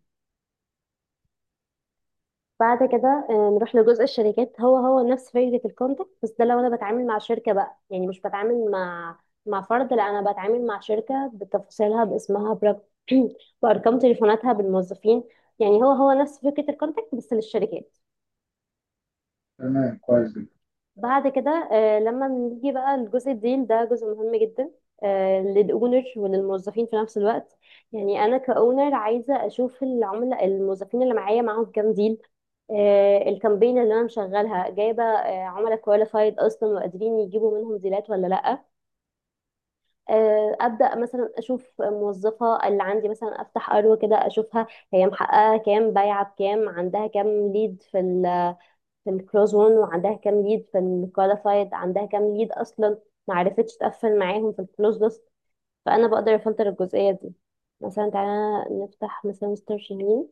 بعد كده آه، نروح لجزء الشركات هو هو نفس فكرة الكونتاكت بس ده لو انا بتعامل مع شركة بقى يعني مش بتعامل مع مع فرد لا انا بتعامل مع شركة بتفاصيلها باسمها برق... بارقام تليفوناتها بالموظفين يعني هو هو نفس فكره الكونتاكت بس للشركات تمام كويس جدا بعد كده آه، لما نيجي بقى الجزء الديل ده جزء مهم جدا آه، للاونر وللموظفين في نفس الوقت يعني انا كاونر عايزه اشوف العملاء الموظفين اللي معايا معاهم كام ديل آه، الكامبين اللي انا مشغلها جايبه آه، عملاء كواليفايد اصلا وقادرين يجيبوا منهم ديلات ولا لا آه، ابدا مثلا اشوف موظفه اللي عندي مثلا افتح اروى كده اشوفها هي محققه كام بايعه بكام عندها كام ليد في في الكلوز وون وعندها كام ليد في الكواليفايد عندها كام ليد اصلا ما عرفتش تقفل معاهم في الكلوز ليست فانا بقدر افلتر الجزئيه دي مثلا تعالى نفتح مثلا مستر شاهين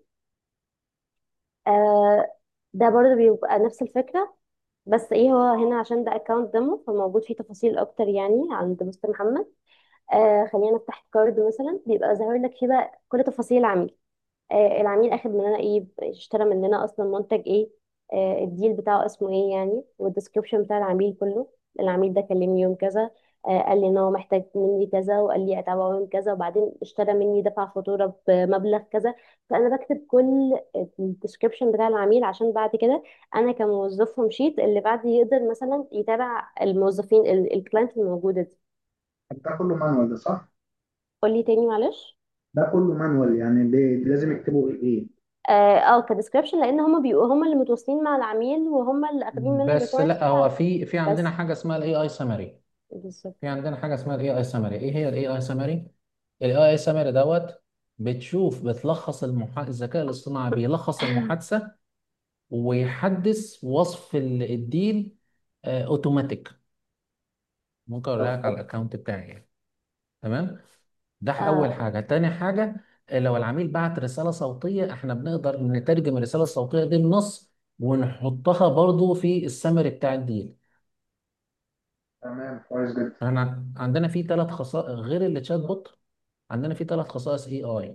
آه ده برضه بيبقى نفس الفكره بس ايه هو هنا عشان ده اكونت ديمو فموجود فيه تفاصيل اكتر يعني عند مستر محمد آه خلينا نفتح الكارد مثلا بيبقى ظاهر لك فيه بقى كل تفاصيل العميل آه، العميل اخد مننا ايه اشترى مننا اصلا منتج ايه آه، الديل بتاعه اسمه ايه يعني والديسكريبشن بتاع العميل كله العميل ده كلمني يوم كذا آه، قال لي ان هو محتاج مني كذا وقال لي اتابعه يوم كذا وبعدين اشترى مني دفع فاتوره بمبلغ كذا فانا بكتب كل الديسكريبشن بتاع العميل عشان بعد كده انا كموظف مشيت اللي بعد يقدر مثلا يتابع الموظفين الكلاينت الموجوده دي ده كله مانوال ده صح؟ قول لي تاني معلش ده كله مانوال يعني بي- لازم يكتبوا ايه؟ اه آه، كديسكريبشن لان هم بيبقوا هم اللي متواصلين مع العميل وهم اللي اخدين منه بس الريكويرمنتس لا هو بتاعته في في عندنا بس حاجه اسمها الاي اي سمري بالظبط في عندنا حاجه اسمها الاي اي سمري ايه هي الاي اي سمري الاي اي سمري دوت بتشوف بتلخص المح... الذكاء الاصطناعي بيلخص المحادثه ويحدث وصف ال- الديل آه، اوتوماتيك ممكن اوريها لك على الاكونت بتاعي يعني تمام ده اول آه حاجه تاني حاجه آه، لو العميل بعت رساله صوتيه احنا بنقدر نترجم الرساله الصوتيه دي لنص ونحطها برضو في السمري بتاع الديل تمام كويس جدا احنا عندنا في ثلاث خصائص غير التشات بوت عندنا في ثلاث خصائص اي اي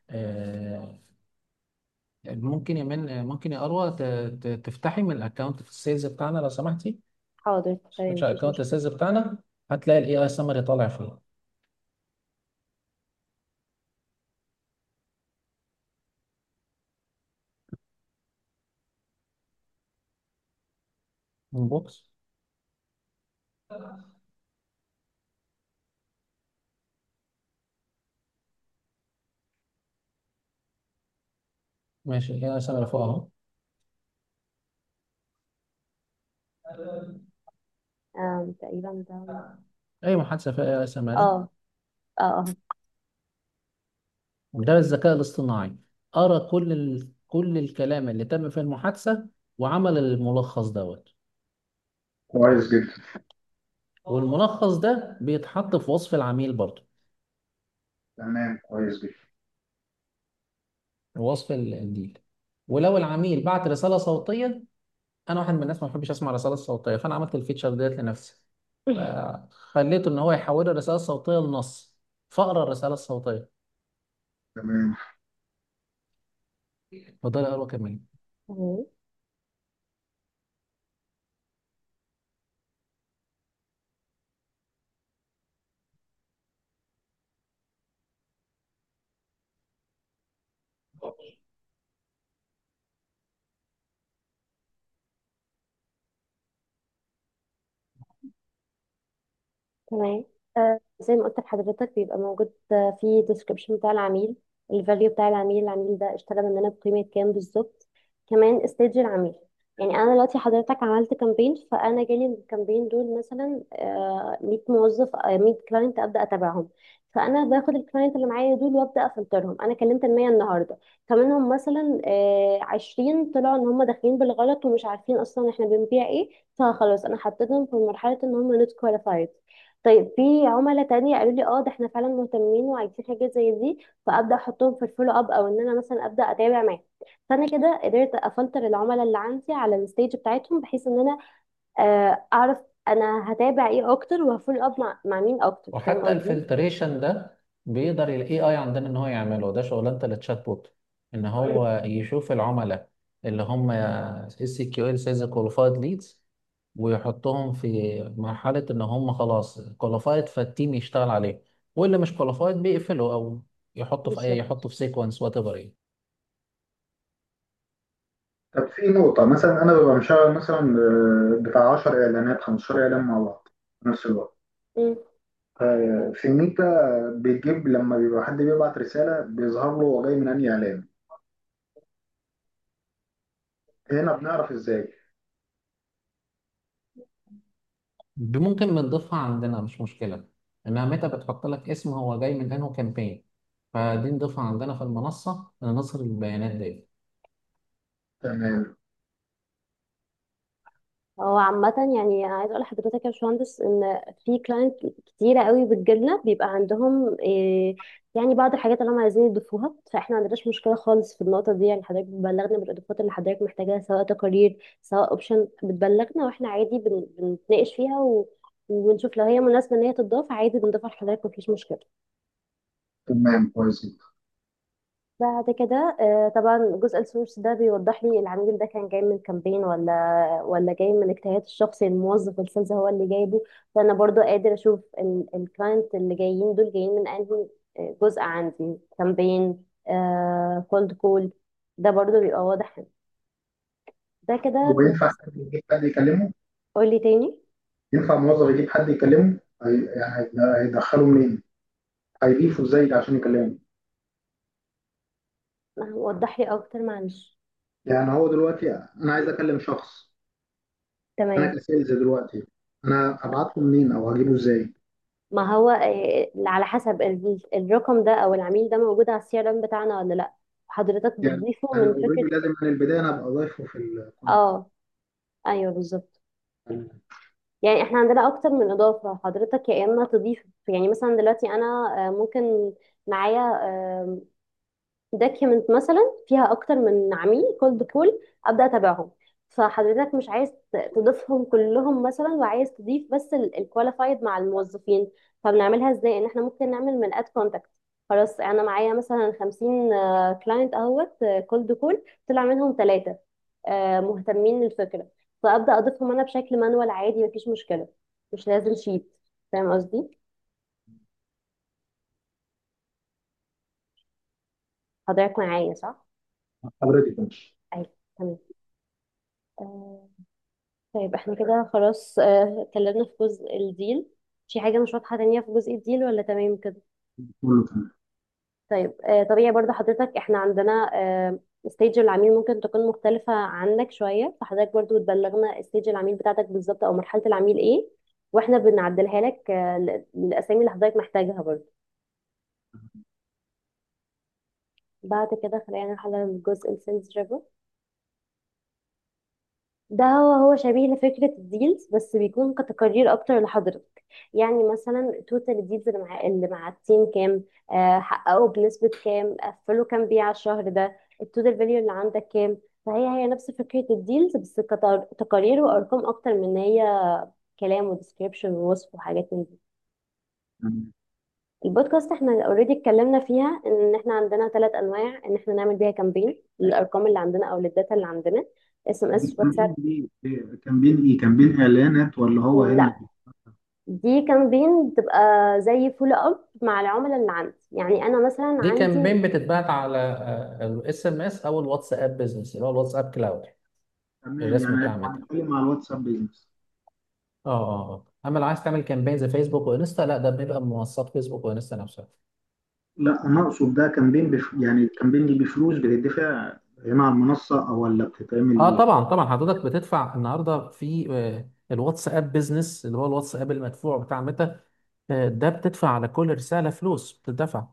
ممكن يا من ممكن يا اروى ت- ت- تفتحي من الاكونت في السيلز بتاعنا لو سمحتي حاضر تمام مش مفيش اكونت مشكلة السيلز بتاعنا هتلاقي الاي اي سمري طالع فيه بوكس ماشي الاي اي سمري فوق اهو آه تقريبا ده اي محادثه فيها اي اي سمري اه اه اه ده الذكاء الاصطناعي قرا كل ال... كل الكلام اللي تم في المحادثه وعمل الملخص دوت كويس جدا والملخص ده بيتحط في وصف العميل برضه تمام كويس جدا وصف ال- الديل ولو العميل بعت رساله صوتيه انا واحد من الناس ما بحبش اسمع رسائل صوتيه فانا عملت الفيتشر ديت لنفسي فخليته ان هو يحول الرساله الصوتيه لنص فاقرا الرساله الصوتيه تمام اتفضلي اقرا كمان تمام تمام آه زي ما قلت لحضرتك بيبقى موجود آه، في ديسكريبشن بتاع العميل الفاليو بتاع العميل العميل ده اشترى مننا بقيمة كام بالظبط كمان استيج العميل يعني انا دلوقتي حضرتك عملت كامبين فانا جالي الكامبين دول مثلا آه 100 موظف آه 100 كلاينت ابدا اتابعهم فانا باخد الكلاينت اللي معايا دول وابدا افلترهم انا كلمت ال 100 النهارده فمنهم مثلا آه 20 طلعوا ان هم داخلين بالغلط ومش عارفين اصلا احنا بنبيع ايه فخلاص انا حطيتهم في مرحله ان هم نوت كواليفايد طيب في عملاء تانية قالوا لي اه ده احنا فعلا مهتمين وعايزين حاجات زي دي فابدا احطهم في الفولو اب او ان انا مثلا ابدا اتابع معاهم فانا كده قدرت افلتر العملاء اللي عندي على الستيج بتاعتهم بحيث ان انا آه، اعرف انا هتابع ايه اكتر وهفولو اب مع, مع مين اكتر فاهم وحتى قصدي الفلتريشن ده بيقدر الاي اي عندنا ان هو يعمله ده شغلانه التشات بوت ان هو يشوف العملاء اللي هم اس كيو ال سيلز كواليفايد ليدز ويحطهم في مرحله ان هم خلاص كواليفايد فالتيم يشتغل عليه واللي مش كواليفايد بيقفله او يحطه في اي بالظبط يحطه في سيكونس وات ايفر ايه طب في نقطة مثلا أنا ببقى مشغل مثلا آه، بتاع 10 إعلانات 15 إعلان مع بعض في نفس الوقت مم. آه، في ميتا بيجيب لما بيبقى حد بيبعت رسالة بيظهر له هو جاي من أنهي إعلان هنا بنعرف إزاي ممكن بنضيفها عندنا مش مشكلة إنها متى بتحط لك اسم هو جاي من أنه كامبين فدي نضيفها عندنا في المنصة نظهر البيانات دي تمام هو عامة يعني عايز اقول لحضرتك يا باشمهندس ان في كلاينت كتيرة قوي بتجيلنا بيبقى عندهم إيه يعني بعض الحاجات اللي هم عايزين يضيفوها فاحنا ما عندناش مشكلة خالص في النقطة دي يعني حضرتك بتبلغنا بالاضافات اللي حضرتك محتاجاها سواء تقارير سواء اوبشن بتبلغنا واحنا عادي بن... بنتناقش فيها و... ونشوف لو هي مناسبة ان هي تضاف عادي بنضيفها لحضرتك مفيش مشكلة تمام كويس جدا. بعد كده آه، طبعا جزء السورس ده بيوضح لي العميل ده كان جاي من كامبين ولا ولا جاي من اجتهاد الشخصي الموظف السيلز هو اللي جايبه فانا برضو قادر اشوف الكلاينت اللي جايين دول جايين من انهي آه، جزء عندي كامبين كولد كول ده برضو بيبقى واضح ده كده هو ينفع بالنسبة حد يجيب حد يكلمه؟ قولي تاني ينفع موظف يجيب حد يكلمه؟ هي- يعني هيد- هيدخله منين؟ هيضيفه ازاي عشان يكلمه؟ وضح لي اكتر معلش يعني هو دلوقتي انا عايز اكلم شخص انا تمام كسيلز دلوقتي انا ابعته منين او هجيبه ازاي؟ ما هو آه، على حسب ال- الرقم ده او العميل ده موجود على السي ار ام بتاعنا ولا لا حضرتك يعني بتضيفه يعني من اوريدي فكره لازم من البدايه انا ابقى ضايفه في الكونتاكت اه ايوه بالظبط يعني احنا عندنا اكتر من اضافه حضرتك يا اما تضيف يعني مثلا دلوقتي انا آه، ممكن معايا دوكيمنت مثلا فيها اكتر من عميل كولد كول ابدا اتابعهم فحضرتك مش عايز ت- تضيفهم كلهم مثلا وعايز تضيف بس الكواليفايد مع الموظفين فبنعملها ازاي ان احنا ممكن نعمل من اد كونتاكت خلاص انا معايا مثلا 50 كلاينت اهوت كولد كول طلع منهم ثلاثه مهتمين للفكره فابدا اضيفهم انا بشكل مانوال عادي مفيش مشكله مش لازم شيت فاهم قصدي حضرتك معايا صح حضرتك ماشي ايوه تمام آه، طيب احنا كده خلاص آه، اتكلمنا في جزء الديل في حاجة مش واضحة تانية في جزء الديل ولا تمام كده كله تمام طيب آه، طبيعي برضه حضرتك احنا عندنا ستيج العميل ممكن تكون مختلفة عنك شوية فحضرتك برضه بتبلغنا ستيج العميل بتاعتك بالظبط او مرحلة العميل ايه واحنا بنعدلها لك آه، ل- للاسامي اللي حضرتك محتاجها برضه بعد كده خلينا نروح على الجزء السيلز ده هو هو شبيه لفكرة الديلز بس بيكون كتقارير أكتر لحضرتك يعني مثلا توتال الديلز اللي مع اللي مع التيم كام آه حققوا بنسبة كام قفلوا كام بيع الشهر ده التوتال فاليو اللي عندك كام فهي هي نفس فكرة الديلز بس كتقارير وأرقام أكتر من إن هي كلام وديسكريبشن ووصف وحاجات من دي تمام. البودكاست احنا اوريدي اتكلمنا فيها ان احنا عندنا ثلاث انواع ان احنا نعمل بيها كامبين للارقام اللي عندنا او للداتا اللي عندنا اس ام دي اس كامبين واتساب دي دي- كامبين ايه كامبين اعلانات ولا هو هنا لا دي كامبين بتبقى زي فول اب مع العملاء اللي عندي يعني انا مثلا دي عندي كامبين بتتبعت على الاس ام اس او الواتساب بزنس اللي هو الواتساب كلاود تمام الرسم يعني بتاع هيبقى ميتا هنتكلم مع الواتساب بيزنس اه اه اه اما لو عايز تعمل كامبين زي فيسبوك وانستا لا ده بيبقى من منصات فيسبوك وانستا نفسها لا انا اقصد ده كامبين بف... يعني الكامبين دي بفلوس بتدفع هنا على المنصه او ولا بتتعمل اه ايه طبعا طبعا حضرتك بتدفع النهارده في آه، الواتساب بزنس اللي هو الواتساب المدفوع بتاع ميتا آه، ده بتدفع على كل رسالة فلوس بتدفع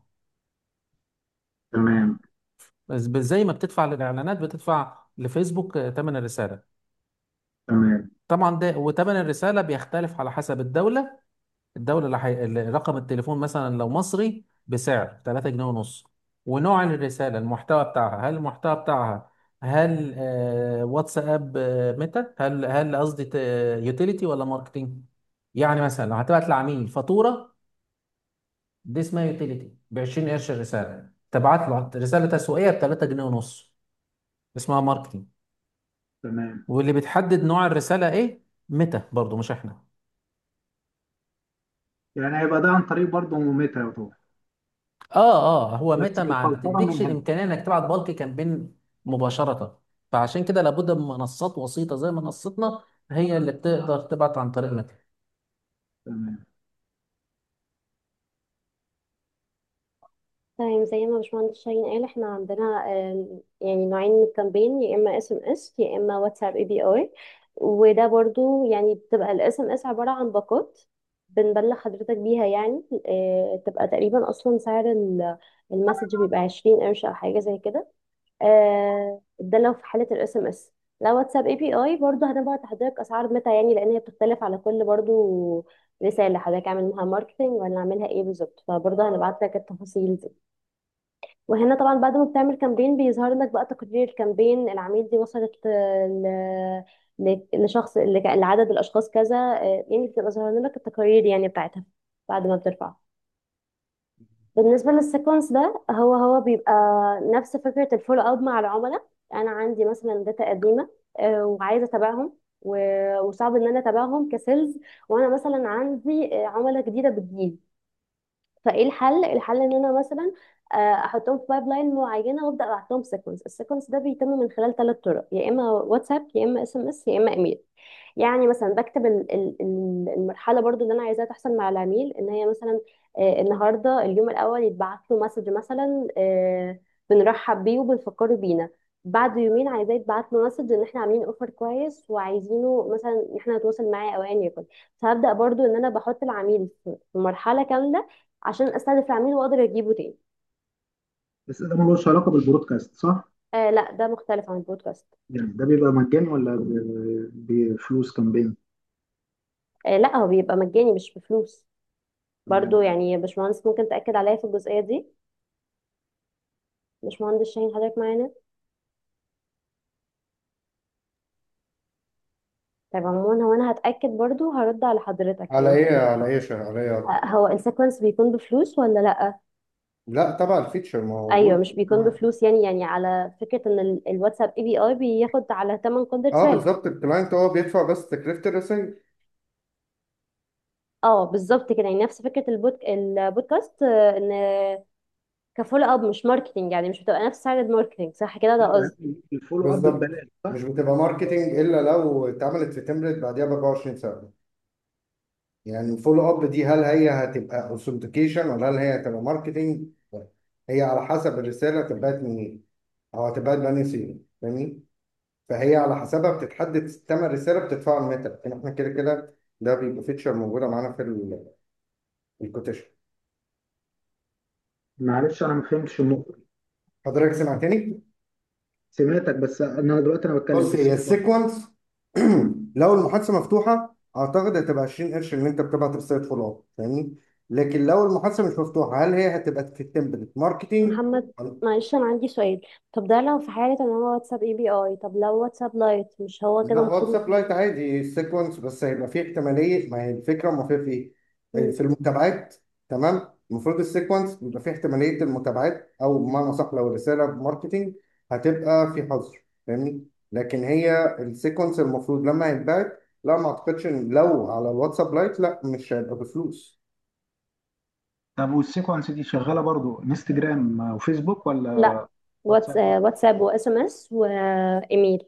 تمام بس بس زي ما بتدفع للإعلانات بتدفع لفيسبوك آه، تمن الرسالة تمام طبعا ده وتمن الرسالة بيختلف على حسب الدولة الدولة اللي حي... اللي رقم التليفون مثلا لو مصري بسعر 3 جنيه ونص ونوع الرسالة المحتوى بتاعها هل المحتوى بتاعها هل آه واتساب آه ميتا هل هل قصدي يوتيليتي ولا ماركتينج يعني مثلا لو هتبعت لعميل فاتورة دي اسمها يوتيليتي ب 20 قرش الرسالة تبعت له رسالة تسويقية ب 3 جنيه ونص اسمها ماركتينج تمام واللي بتحدد نوع الرسالة ايه ميتا برضو مش احنا يعني هيبقى ده عن طريق برضه ميتا يعتبر اه اه هو بس ميتا ما بالفلتره من بتديكش هنا الامكانيه انك تبعت بالك كامبين مباشره فعشان كده لابد من منصات وسيطة زي منصتنا هي اللي بتقدر تبعت عن طريق ميتا تمام تمام زي ما باشمهندس شاهين قال احنا عندنا آم، يعني نوعين من الكامبين يا اما اس ام اس يا اما واتساب اي بي اي وده برضو يعني بتبقى الاس ام اس عبارة عن باقات بنبلغ حضرتك بيها يعني آه، تبقى تقريبا اصلا سعر ال- المسج بيبقى 20 قرش او حاجة زي كده آه، ده لو في حالة الاس ام اس لو واتساب اي بي اي برضو هنبعت لحضرتك اسعار متى يعني لان هي بتختلف على كل برضو رسالة حضرتك عامل لها ماركتنج ولا عاملها ايه بالظبط فبرضو هنبعت لك التفاصيل دي وهنا طبعا بعد ما بتعمل كامبين بيظهر لك بقى تقرير الكامبين العميل دي وصلت آه، ل... ل- لشخص ل- لعدد الاشخاص كذا آه، يعني بتبقى ظاهر لك التقارير يعني بتاعتها بعد ما بترفع بالنسبه للسيكونس ده هو هو بيبقى نفس فكره الفولو اب مع العملاء انا عندي مثلا داتا قديمه آه، وعايزه اتابعهم و- وصعب ان انا اتابعهم كسيلز وانا مثلا عندي آه، عملاء جديده بتجيلي فايه الحل الحل ان انا مثلا آه، احطهم في بايب لاين معينه وابدا ابعت لهم سيكونس السيكونس ده بيتم من خلال ثلاث طرق يا اما واتساب يا اما اس ام اس يا اما ايميل يعني مثلا بكتب ال- ال- ال- المرحله برضو اللي انا عايزاها تحصل مع العميل ان هي مثلا آه، النهارده اليوم الاول يتبعت له مسج مثلا آه، بنرحب بيه وبنفكره بينا بعد يومين عايزاه يتبعت له مسج ان احنا عاملين اوفر كويس وعايزينه مثلا ان احنا نتواصل معاه او ايا يكن فهبدا برضو ان انا بحط العميل في في مرحله كامله عشان استهدف العميل واقدر اجيبه تاني بس ده ملوش علاقة بالبرودكاست صح؟ آه لا ده مختلف عن البودكاست يعني ده بيبقى مجاني ولا ب- بفلوس كامبين؟ آه لا هو بيبقى مجاني مش بفلوس برضو تمام يعني يا باشمهندس ممكن تأكد عليا في الجزئية دي باشمهندس شاهين حضرتك معانا طيب عموما هو انا هتأكد برضو هرد على حضرتك على يعني ايه على ايه شهر على ايه آه، هو السيكونس بيكون بفلوس ولا لا لا طبعا الفيتشر ايوه موجود مش بيكون بفلوس يعني يعني على فكرة ان ال- الواتساب اي بي اي بياخد على تمن كل اه رسالة بالظبط الكلاينت هو بيدفع بس تكلفة الرسائل اه بالظبط كده يعني نفس فكرة البود... البودكاست آه، ان كفول اب مش ماركتنج يعني مش بتبقى نفس سعر الماركتنج صح كده ده لا قصدي الفولو اب بالظبط ببلاش مش صح؟ بتبقى ماركتينج الا لو اتعملت في تمبلت بعديها ب 24 ساعة يعني الفولو اب دي هل هي هتبقى اوثنتيكيشن ولا هل هي هتبقى ماركتينج هي على حسب الرسالة تبعت منين او هتبعت بأنهي صيغة فاهمني فهي على حسبها بتتحدد ثمن الرسالة بتدفعها الميتا لكن احنا كده كده ده بيبقى فيتشر موجودة معانا في الكوتيشن معلش انا ما فهمتش النقطة دي حضرتك سمعتني؟ سمعتك بس انا دلوقتي انا بتكلم بص في هي السيكونس السيكونس لو المحادثه مفتوحه اعتقد هتبقى 20 قرش ان انت بتبعت رساله فولو اب فاهمني لكن لو المحادثه مش مفتوحه هل هي هتبقى في التمبلت ماركتينج محمد معلش انا عندي سؤال طب ده لو في حالة ان هو واتساب اي بي اي طب لو واتساب لايت مش هو كده لا المفروض واتساب لايت عادي السيكونس بس هيبقى فيه احتماليه ما هي الفكره ما فيها في ايه مم. في المتابعات تمام المفروض السيكونس بيبقى فيه احتماليه المتابعات او بمعنى صح لو الرساله ماركتينج هتبقى في حظر فاهمني لكن هي السيكونس المفروض لما هيتبعت لا ما اعتقدش ان لو على الواتساب لايت لا مش هيبقى بفلوس طب والسيكونس دي شغالة برضو انستجرام وفيسبوك ولا لا واتس... واتساب آه، واتساب واس ام اس وايميل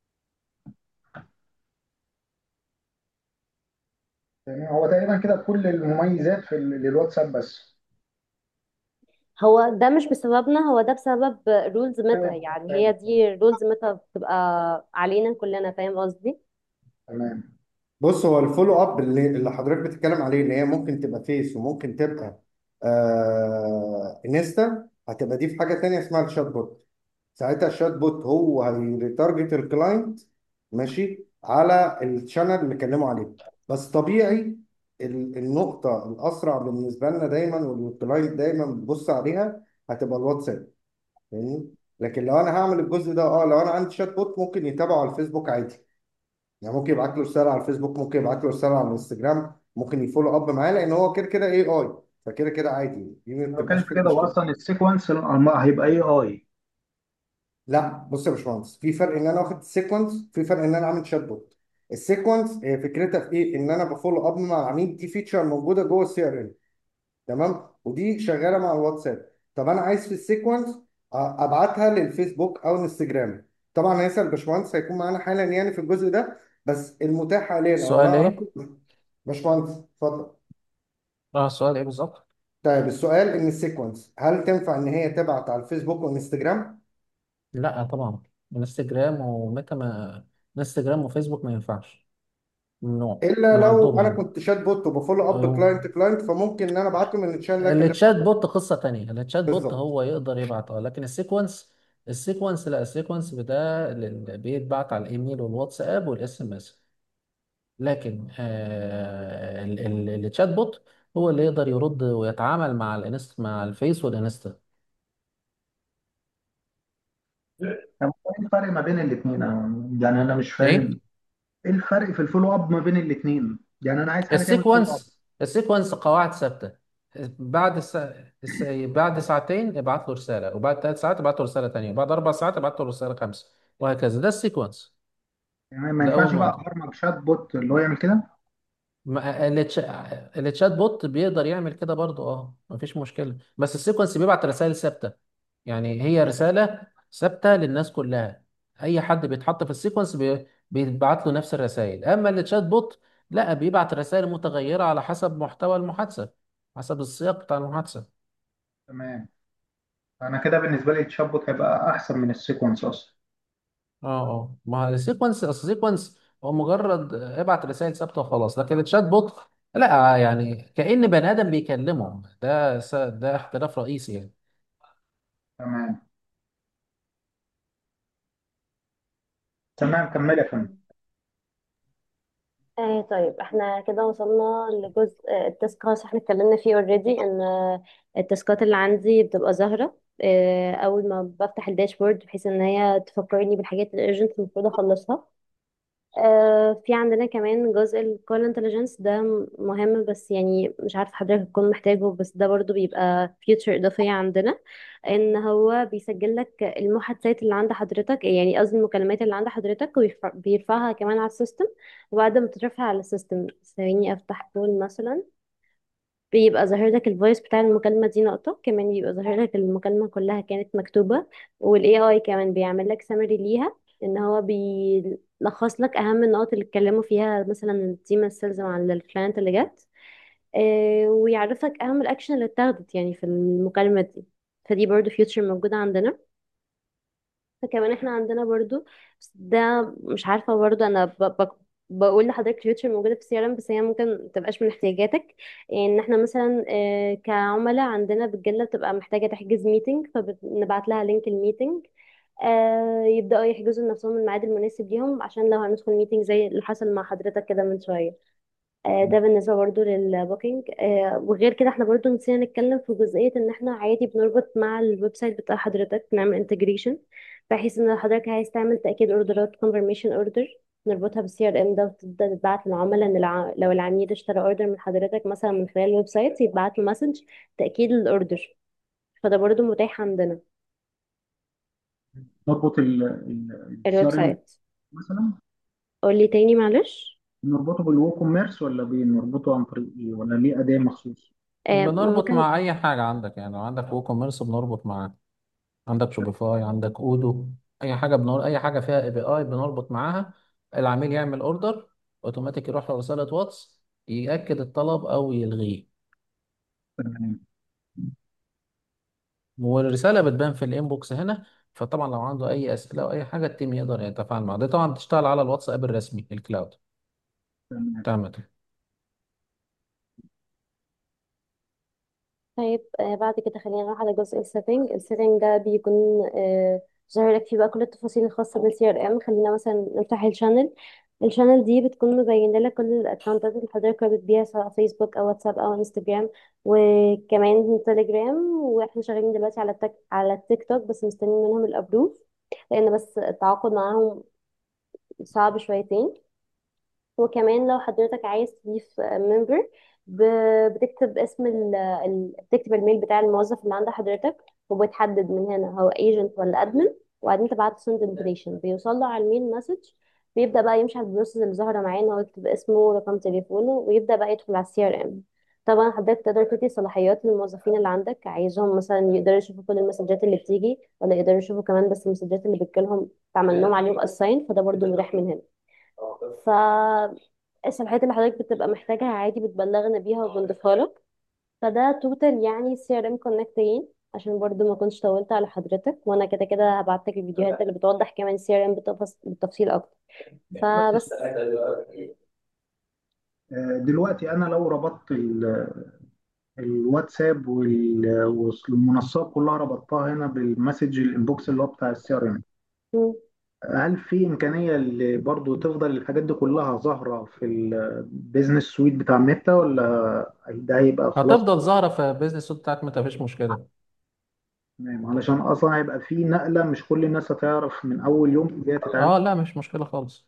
يعني هو تقريبا كده كل المميزات في ال- للواتساب بس هو ده مش بسببنا هو ده بسبب رولز ميتا يعني هي دي رولز ميتا بتبقى علينا كلنا فاهم قصدي تمام بص هو الفولو اب اللي, اللي حضرتك بتتكلم عليه اللي هي ممكن تبقى فيس وممكن تبقى آه انستا هتبقى دي في حاجه تانية اسمها الشات بوت ساعتها الشات بوت هو هيريتارجت الكلاينت ماشي على الشانل اللي كلموا عليه بس طبيعي ال- النقطه الاسرع بالنسبه لنا دايما والكلاينت دايما بيبص عليها هتبقى الواتساب فاهمني لكن لو انا هعمل الجزء ده اه لو انا عندي شات بوت ممكن يتابعه على الفيسبوك عادي يعني ممكن يبعت له رساله على الفيسبوك ممكن يبعت له رساله على الانستجرام ممكن يفولو اب معاه لان هو كده كده اي اي فكده كده عادي دي ما انا بتكلم بتبقاش في فيها كده مشكله واصلا السيكونس هيبقى اي اي لا بص يا باشمهندس في فرق ان انا واخد السيكونس في فرق ان انا عامل شات بوت السيكونس هي فكرتها في ايه ان انا بفولو اب مع العميل دي فيتشر موجوده جوه السي ار ام تمام ودي شغاله مع الواتساب طب انا عايز في السيكونس ابعتها للفيسبوك او الانستجرام طبعا هيسأل باشمهندس هيكون معانا حالا يعني في الجزء ده بس المتاح حاليا او اللي السؤال ايه؟ اعرفه باشمهندس اتفضل اه السؤال ايه بالظبط؟ طيب السؤال ان السيكونس هل تنفع ان هي تبعت على الفيسبوك وانستجرام لا طبعا انستجرام وميتا ما انستجرام وفيسبوك ما ينفعش ممنوع الا من لو انا عندهم كنت شات بوت وبفولو اب أيوه. كلاينت كلاينت فممكن ان انا ابعت له من الشات اللي أنا كلمته التشات بوت قصة تانية التشات بوت بالظبط هو يقدر يبعت اه لكن السيكونس السيكونس لا السيكونس ده اللي بيتبعت على الايميل والواتساب والاس ام اس لكن آه ال- ال- التشات بوت هو اللي يقدر يرد ويتعامل مع الانست مع الفيس والانستا طب ايه الفرق ما بين الاثنين يعني انا مش ايه فاهم ايه الفرق في الفولو اب ما بين الاثنين يعني انا عايز حاجه تعمل فولو اب السيكونس السيكونس قواعد ثابته بعد السا... الس... بعد ساعتين ابعت له رساله وبعد ثلاث ساعات ابعت له رساله ثانيه وبعد اربع ساعات ابعت له رساله خمسه وهكذا ده السيكونس يعني ما ده ينفعش اول بقى نقطه ابرمج شات بوت اللي هو يعمل كده ما- التش... التشات بوت بيقدر يعمل كده برضو اه مفيش مشكله بس السيكونس بيبعت رسائل ثابته يعني هي رساله ثابته للناس كلها اي حد بيتحط في السيكونس بي... بيتبعت له نفس الرسائل اما التشات بوت لا بيبعت رسائل متغيره على حسب محتوى المحادثه حسب السياق بتاع المحادثه تمام انا كده بالنسبه لي الشات بوت هيبقى احسن من السيكونس اصلا اه اه ما السيكونس اصل السيكونس هو مجرد ابعت رسائل ثابته وخلاص لكن الشات بوت لا يعني كأن بني ادم بيكلمه ده س... ده اختلاف رئيسي يعني تمام تمام كمل يا فندم آه طيب احنا كده وصلنا لجزء آه، التاسك خلاص احنا اتكلمنا فيه اوريدي ان آه، التاسكات اللي عندي بتبقى ظاهرة آه، اول ما بفتح الداشبورد بحيث ان هي تفكرني بالحاجات الارجنت المفروض اخلصها آه، في عندنا كمان جزء الكول انتليجنس ده م- مهم بس يعني مش عارفه حضرتك تكون محتاجه بس ده برضو بيبقى فيوتشر اضافيه عندنا ان هو بيسجل لك المحادثات اللي عند حضرتك يعني قصدي المكالمات اللي عند حضرتك وبيرفعها كمان على السيستم وبعد ما تترفع على السيستم ثواني افتح كول مثلا بيبقى ظاهر لك الفويس بتاع المكالمة دي نقطة كمان بيبقى ظاهر لك المكالمة كلها كانت مكتوبة وال AI كمان بيعمل لك سمري ليها ان هو بيلخص لك اهم النقط اللي اتكلموا فيها مثلا التيم السيلز مع الكلاينت اللي جت آه، ويعرفك اهم الاكشن اللي اتاخدت يعني في المكالمة دي فدي برضو فيوتشر موجودة عندنا فكمان احنا عندنا برضو بس ده مش عارفة برضو انا ب... ب... بقول لحضرتك فيوتشر موجودة في السي ار ام بس هي ممكن متبقاش من احتياجاتك ان احنا مثلا آه، كعملاء عندنا بتجيلنا بتبقى محتاجة تحجز ميتنج فبنبعت لها لينك الميتنج آه، يبدأوا يحجزوا لنفسهم الميعاد المناسب ليهم عشان لو هندخل ميتنج زي اللي حصل مع حضرتك كده من شوية آه، ده بالنسبة برضو للبوكينج آه، وغير كده احنا برضو نسينا نتكلم في جزئية ان احنا عادي بنربط مع الويب سايت بتاع حضرتك نعمل انتجريشن بحيث ان حضرتك عايز تعمل تأكيد اوردرات confirmation اوردر نربطها بالسي ار ام ده وتبدأ تتبعت للعملاء ان الع... لو العميل اشترى اوردر من حضرتك مثلا من خلال الويب سايت يتبعت له مسج تأكيد الاوردر فده برضو متاح عندنا نربط السي الويب ار ام سايت مثلا قولي تاني معلش نربطه بالوو كوميرس ولا بنربطه عن طريق ايه ولا ليه اداه مخصوص آه، بنربط ممكن مع اي حاجه عندك يعني لو عندك وو كوميرس بنربط معاه عندك شوبيفاي عندك اودو اي حاجه بنور اي حاجه فيها اي بي اي بنربط معاها العميل يعمل اوردر اوتوماتيك يروح له رساله واتس ياكد الطلب او يلغيه تمام والرساله بتبان في الانبوكس هنا فطبعا لو عنده اي اسئله او اي حاجه التيم يقدر يتفاعل معاه دي طبعا بتشتغل على الواتساب الرسمي الكلاود تمام تمام طيب آه بعد كده خلينا نروح على جزء السيتنج السيتنج ده بيكون آه ظاهر لك فيه بقى كل التفاصيل الخاصة بالسي ار ام خلينا مثلا نفتح الشانل الشانل دي بتكون مبينة لك كل الاكونتات اللي حضرتك رابط بيها سواء فيسبوك او واتساب او انستجرام وكمان تليجرام واحنا شغالين دلوقتي على التك... على التيك توك بس مستنيين منهم الابروف لان بس التعاقد معاهم صعب شويتين وكمان لو حضرتك عايز تضيف ممبر بتكتب اسم ال ال- بتكتب الميل بتاع الموظف اللي عند حضرتك وبتحدد من هنا هو ايجنت ولا ادمن وبعدين تبعت سند انفيتيشن بيوصل له على الميل مسج بيبدا بقى يمشي على البروسيس اللي ظاهره معاه ان هو يكتب اسمه ورقم تليفونه ويبدا بقى يدخل على السي ار ام طبعا حضرتك تقدر تدي صلاحيات للموظفين اللي عندك عايزهم مثلا يقدروا يشوفوا كل المسجات اللي بتيجي ولا يقدروا يشوفوا كمان بس المسجات اللي بتجيلهم تعمل لهم عليهم اساين فده برضو متاح من هنا ف الصلاحيات اللي حضرتك بتبقى محتاجها عادي بتبلغنا بيها وبنضيفها لك فده توتال يعني سي ار ام كونكتين عشان برضو ما كنتش طولت على حضرتك وانا كده كده هبعت لك الفيديوهات اللي بتوضح كمان سي ار ام بالتفصيل اكتر فبس آه، دلوقتي انا لو ربطت ال- الواتساب وال- والمنصات كلها ربطتها هنا بالمسج الانبوكس اللي هو بتاع السي ار ام مم. هل في امكانيه اللي برضو تفضل الحاجات دي كلها ظاهره في البيزنس سويت بتاع ميتا ولا ده هيبقى خلاص هتفضل ظاهرة في بيزنس بتاعك ما فيش مشكلة تمام علشان اصلا هيبقى في نقله مش كل الناس هتعرف من اول يوم ازاي تتعامل اه لا مش مشكلة خالص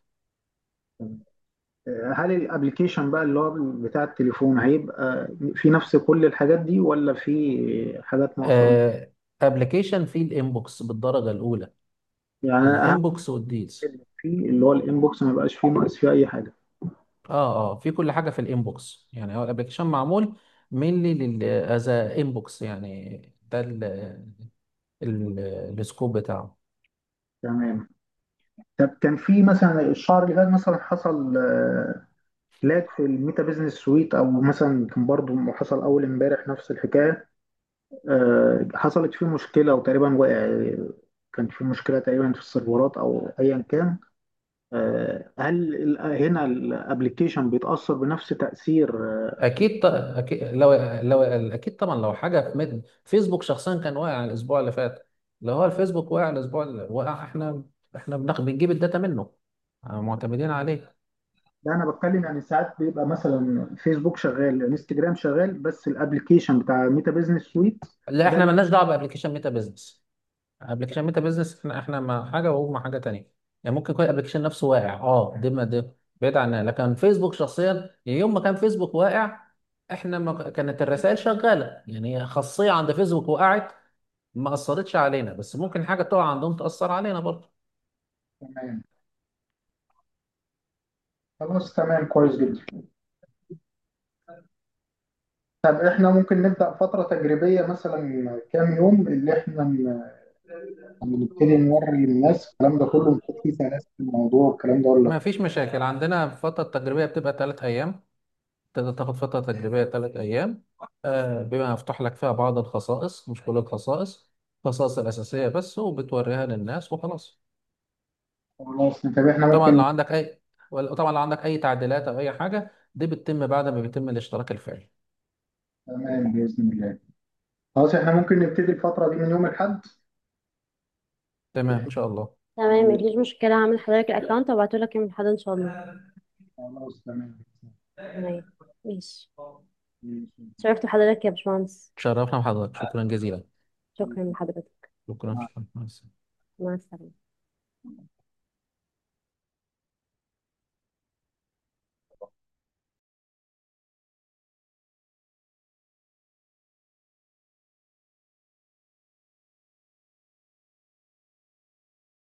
هل الابلكيشن بقى اللي هو بتاع التليفون هيبقى في نفس كل الحاجات دي ولا في حاجات ناقصه آه ابلكيشن فيه الانبوكس بالدرجة الأولى يعني اهم الانبوكس والديلز حاجة فيه اللي هو الانبوكس ما يبقاش فيه ناقص فيه اي حاجه اه اه في كل حاجة في الانبوكس يعني هو الابلكيشن معمول مينلي لل از انبوكس يعني ده ال- ال- السكوب بتاعه تمام طب كان في مثلا الشهر اللي فات مثلا حصل لاج في الميتا بيزنس سويت او مثلا كان برضو حصل اول امبارح نفس الحكايه آه، حصلت فيه مشكله وتقريبا وقع كان في مشكله تقريبا في السيرفرات او ايا كان آه، هل ال- هنا الابلكيشن بيتاثر بنفس تاثير آه، اكيد ط... اكيد لو لو اكيد طبعا لو حاجه في مد... فيسبوك شخصيا كان واقع الاسبوع اللي فات لو هو الفيسبوك واقع الاسبوع اللي واقع احنا احنا بناخد بنجيب الداتا منه آه، معتمدين عليه ده انا بتكلم يعني ساعات بيبقى مثلا فيسبوك شغال انستجرام شغال بس الابلكيشن بتاع ميتا بيزنس سويت لا ده احنا مالناش دعوه بابلكيشن ميتا بزنس ابلكيشن ميتا بزنس احنا احنا مع حاجه وهو مع حاجه تانية يعني ممكن يكون الابلكيشن نفسه واقع اه دي ما دي بعيد عننا لكن فيسبوك شخصيا يعني يوم ما كان فيسبوك واقع احنا ما كانت الرسائل شغاله يعني خاصيه عند فيسبوك وقعت ما اثرتش علينا بس ممكن حاجه تقع عندهم تاثر علينا برضه تمام خلاص تمام كويس جدا طب احنا ممكن نبدأ فترة تجريبية مثلا كام يوم اللي احنا ن- يعني نبتدي نوري للناس الكلام ده كله نشوف فيه سلاسة في الموضوع والكلام ده ولا لا ما فيش مشاكل عندنا فتره تجريبيه بتبقى ثلاث ايام تقدر تاخد فتره تجريبيه ثلاث ايام آه بيبقى مفتوح لك فيها بعض الخصائص مش كل الخصائص الخصائص الاساسيه بس وبتوريها للناس وخلاص خلاص طب احنا طبعا لو ممكن عندك اي طبعا لو عندك اي تعديلات او اي حاجه دي بتتم بعد ما بيتم الاشتراك الفعلي تمام بإذن الله خلاص احنا ممكن نبتدي الفترة دي من يوم الأحد تمام ان شاء الله تمام مفيش مشكلة هعمل لحضرتك الاكونت وابعتهولك يوم الاحد ان شاء الله خلاص تمام تمام ماشي ماشي. شرفت بحضرتك يا باشمهندس تشرفنا بحضرتك شكرا جزيلا شكرا لحضرتك شكرا شكرا مع السلامة. مع السلامة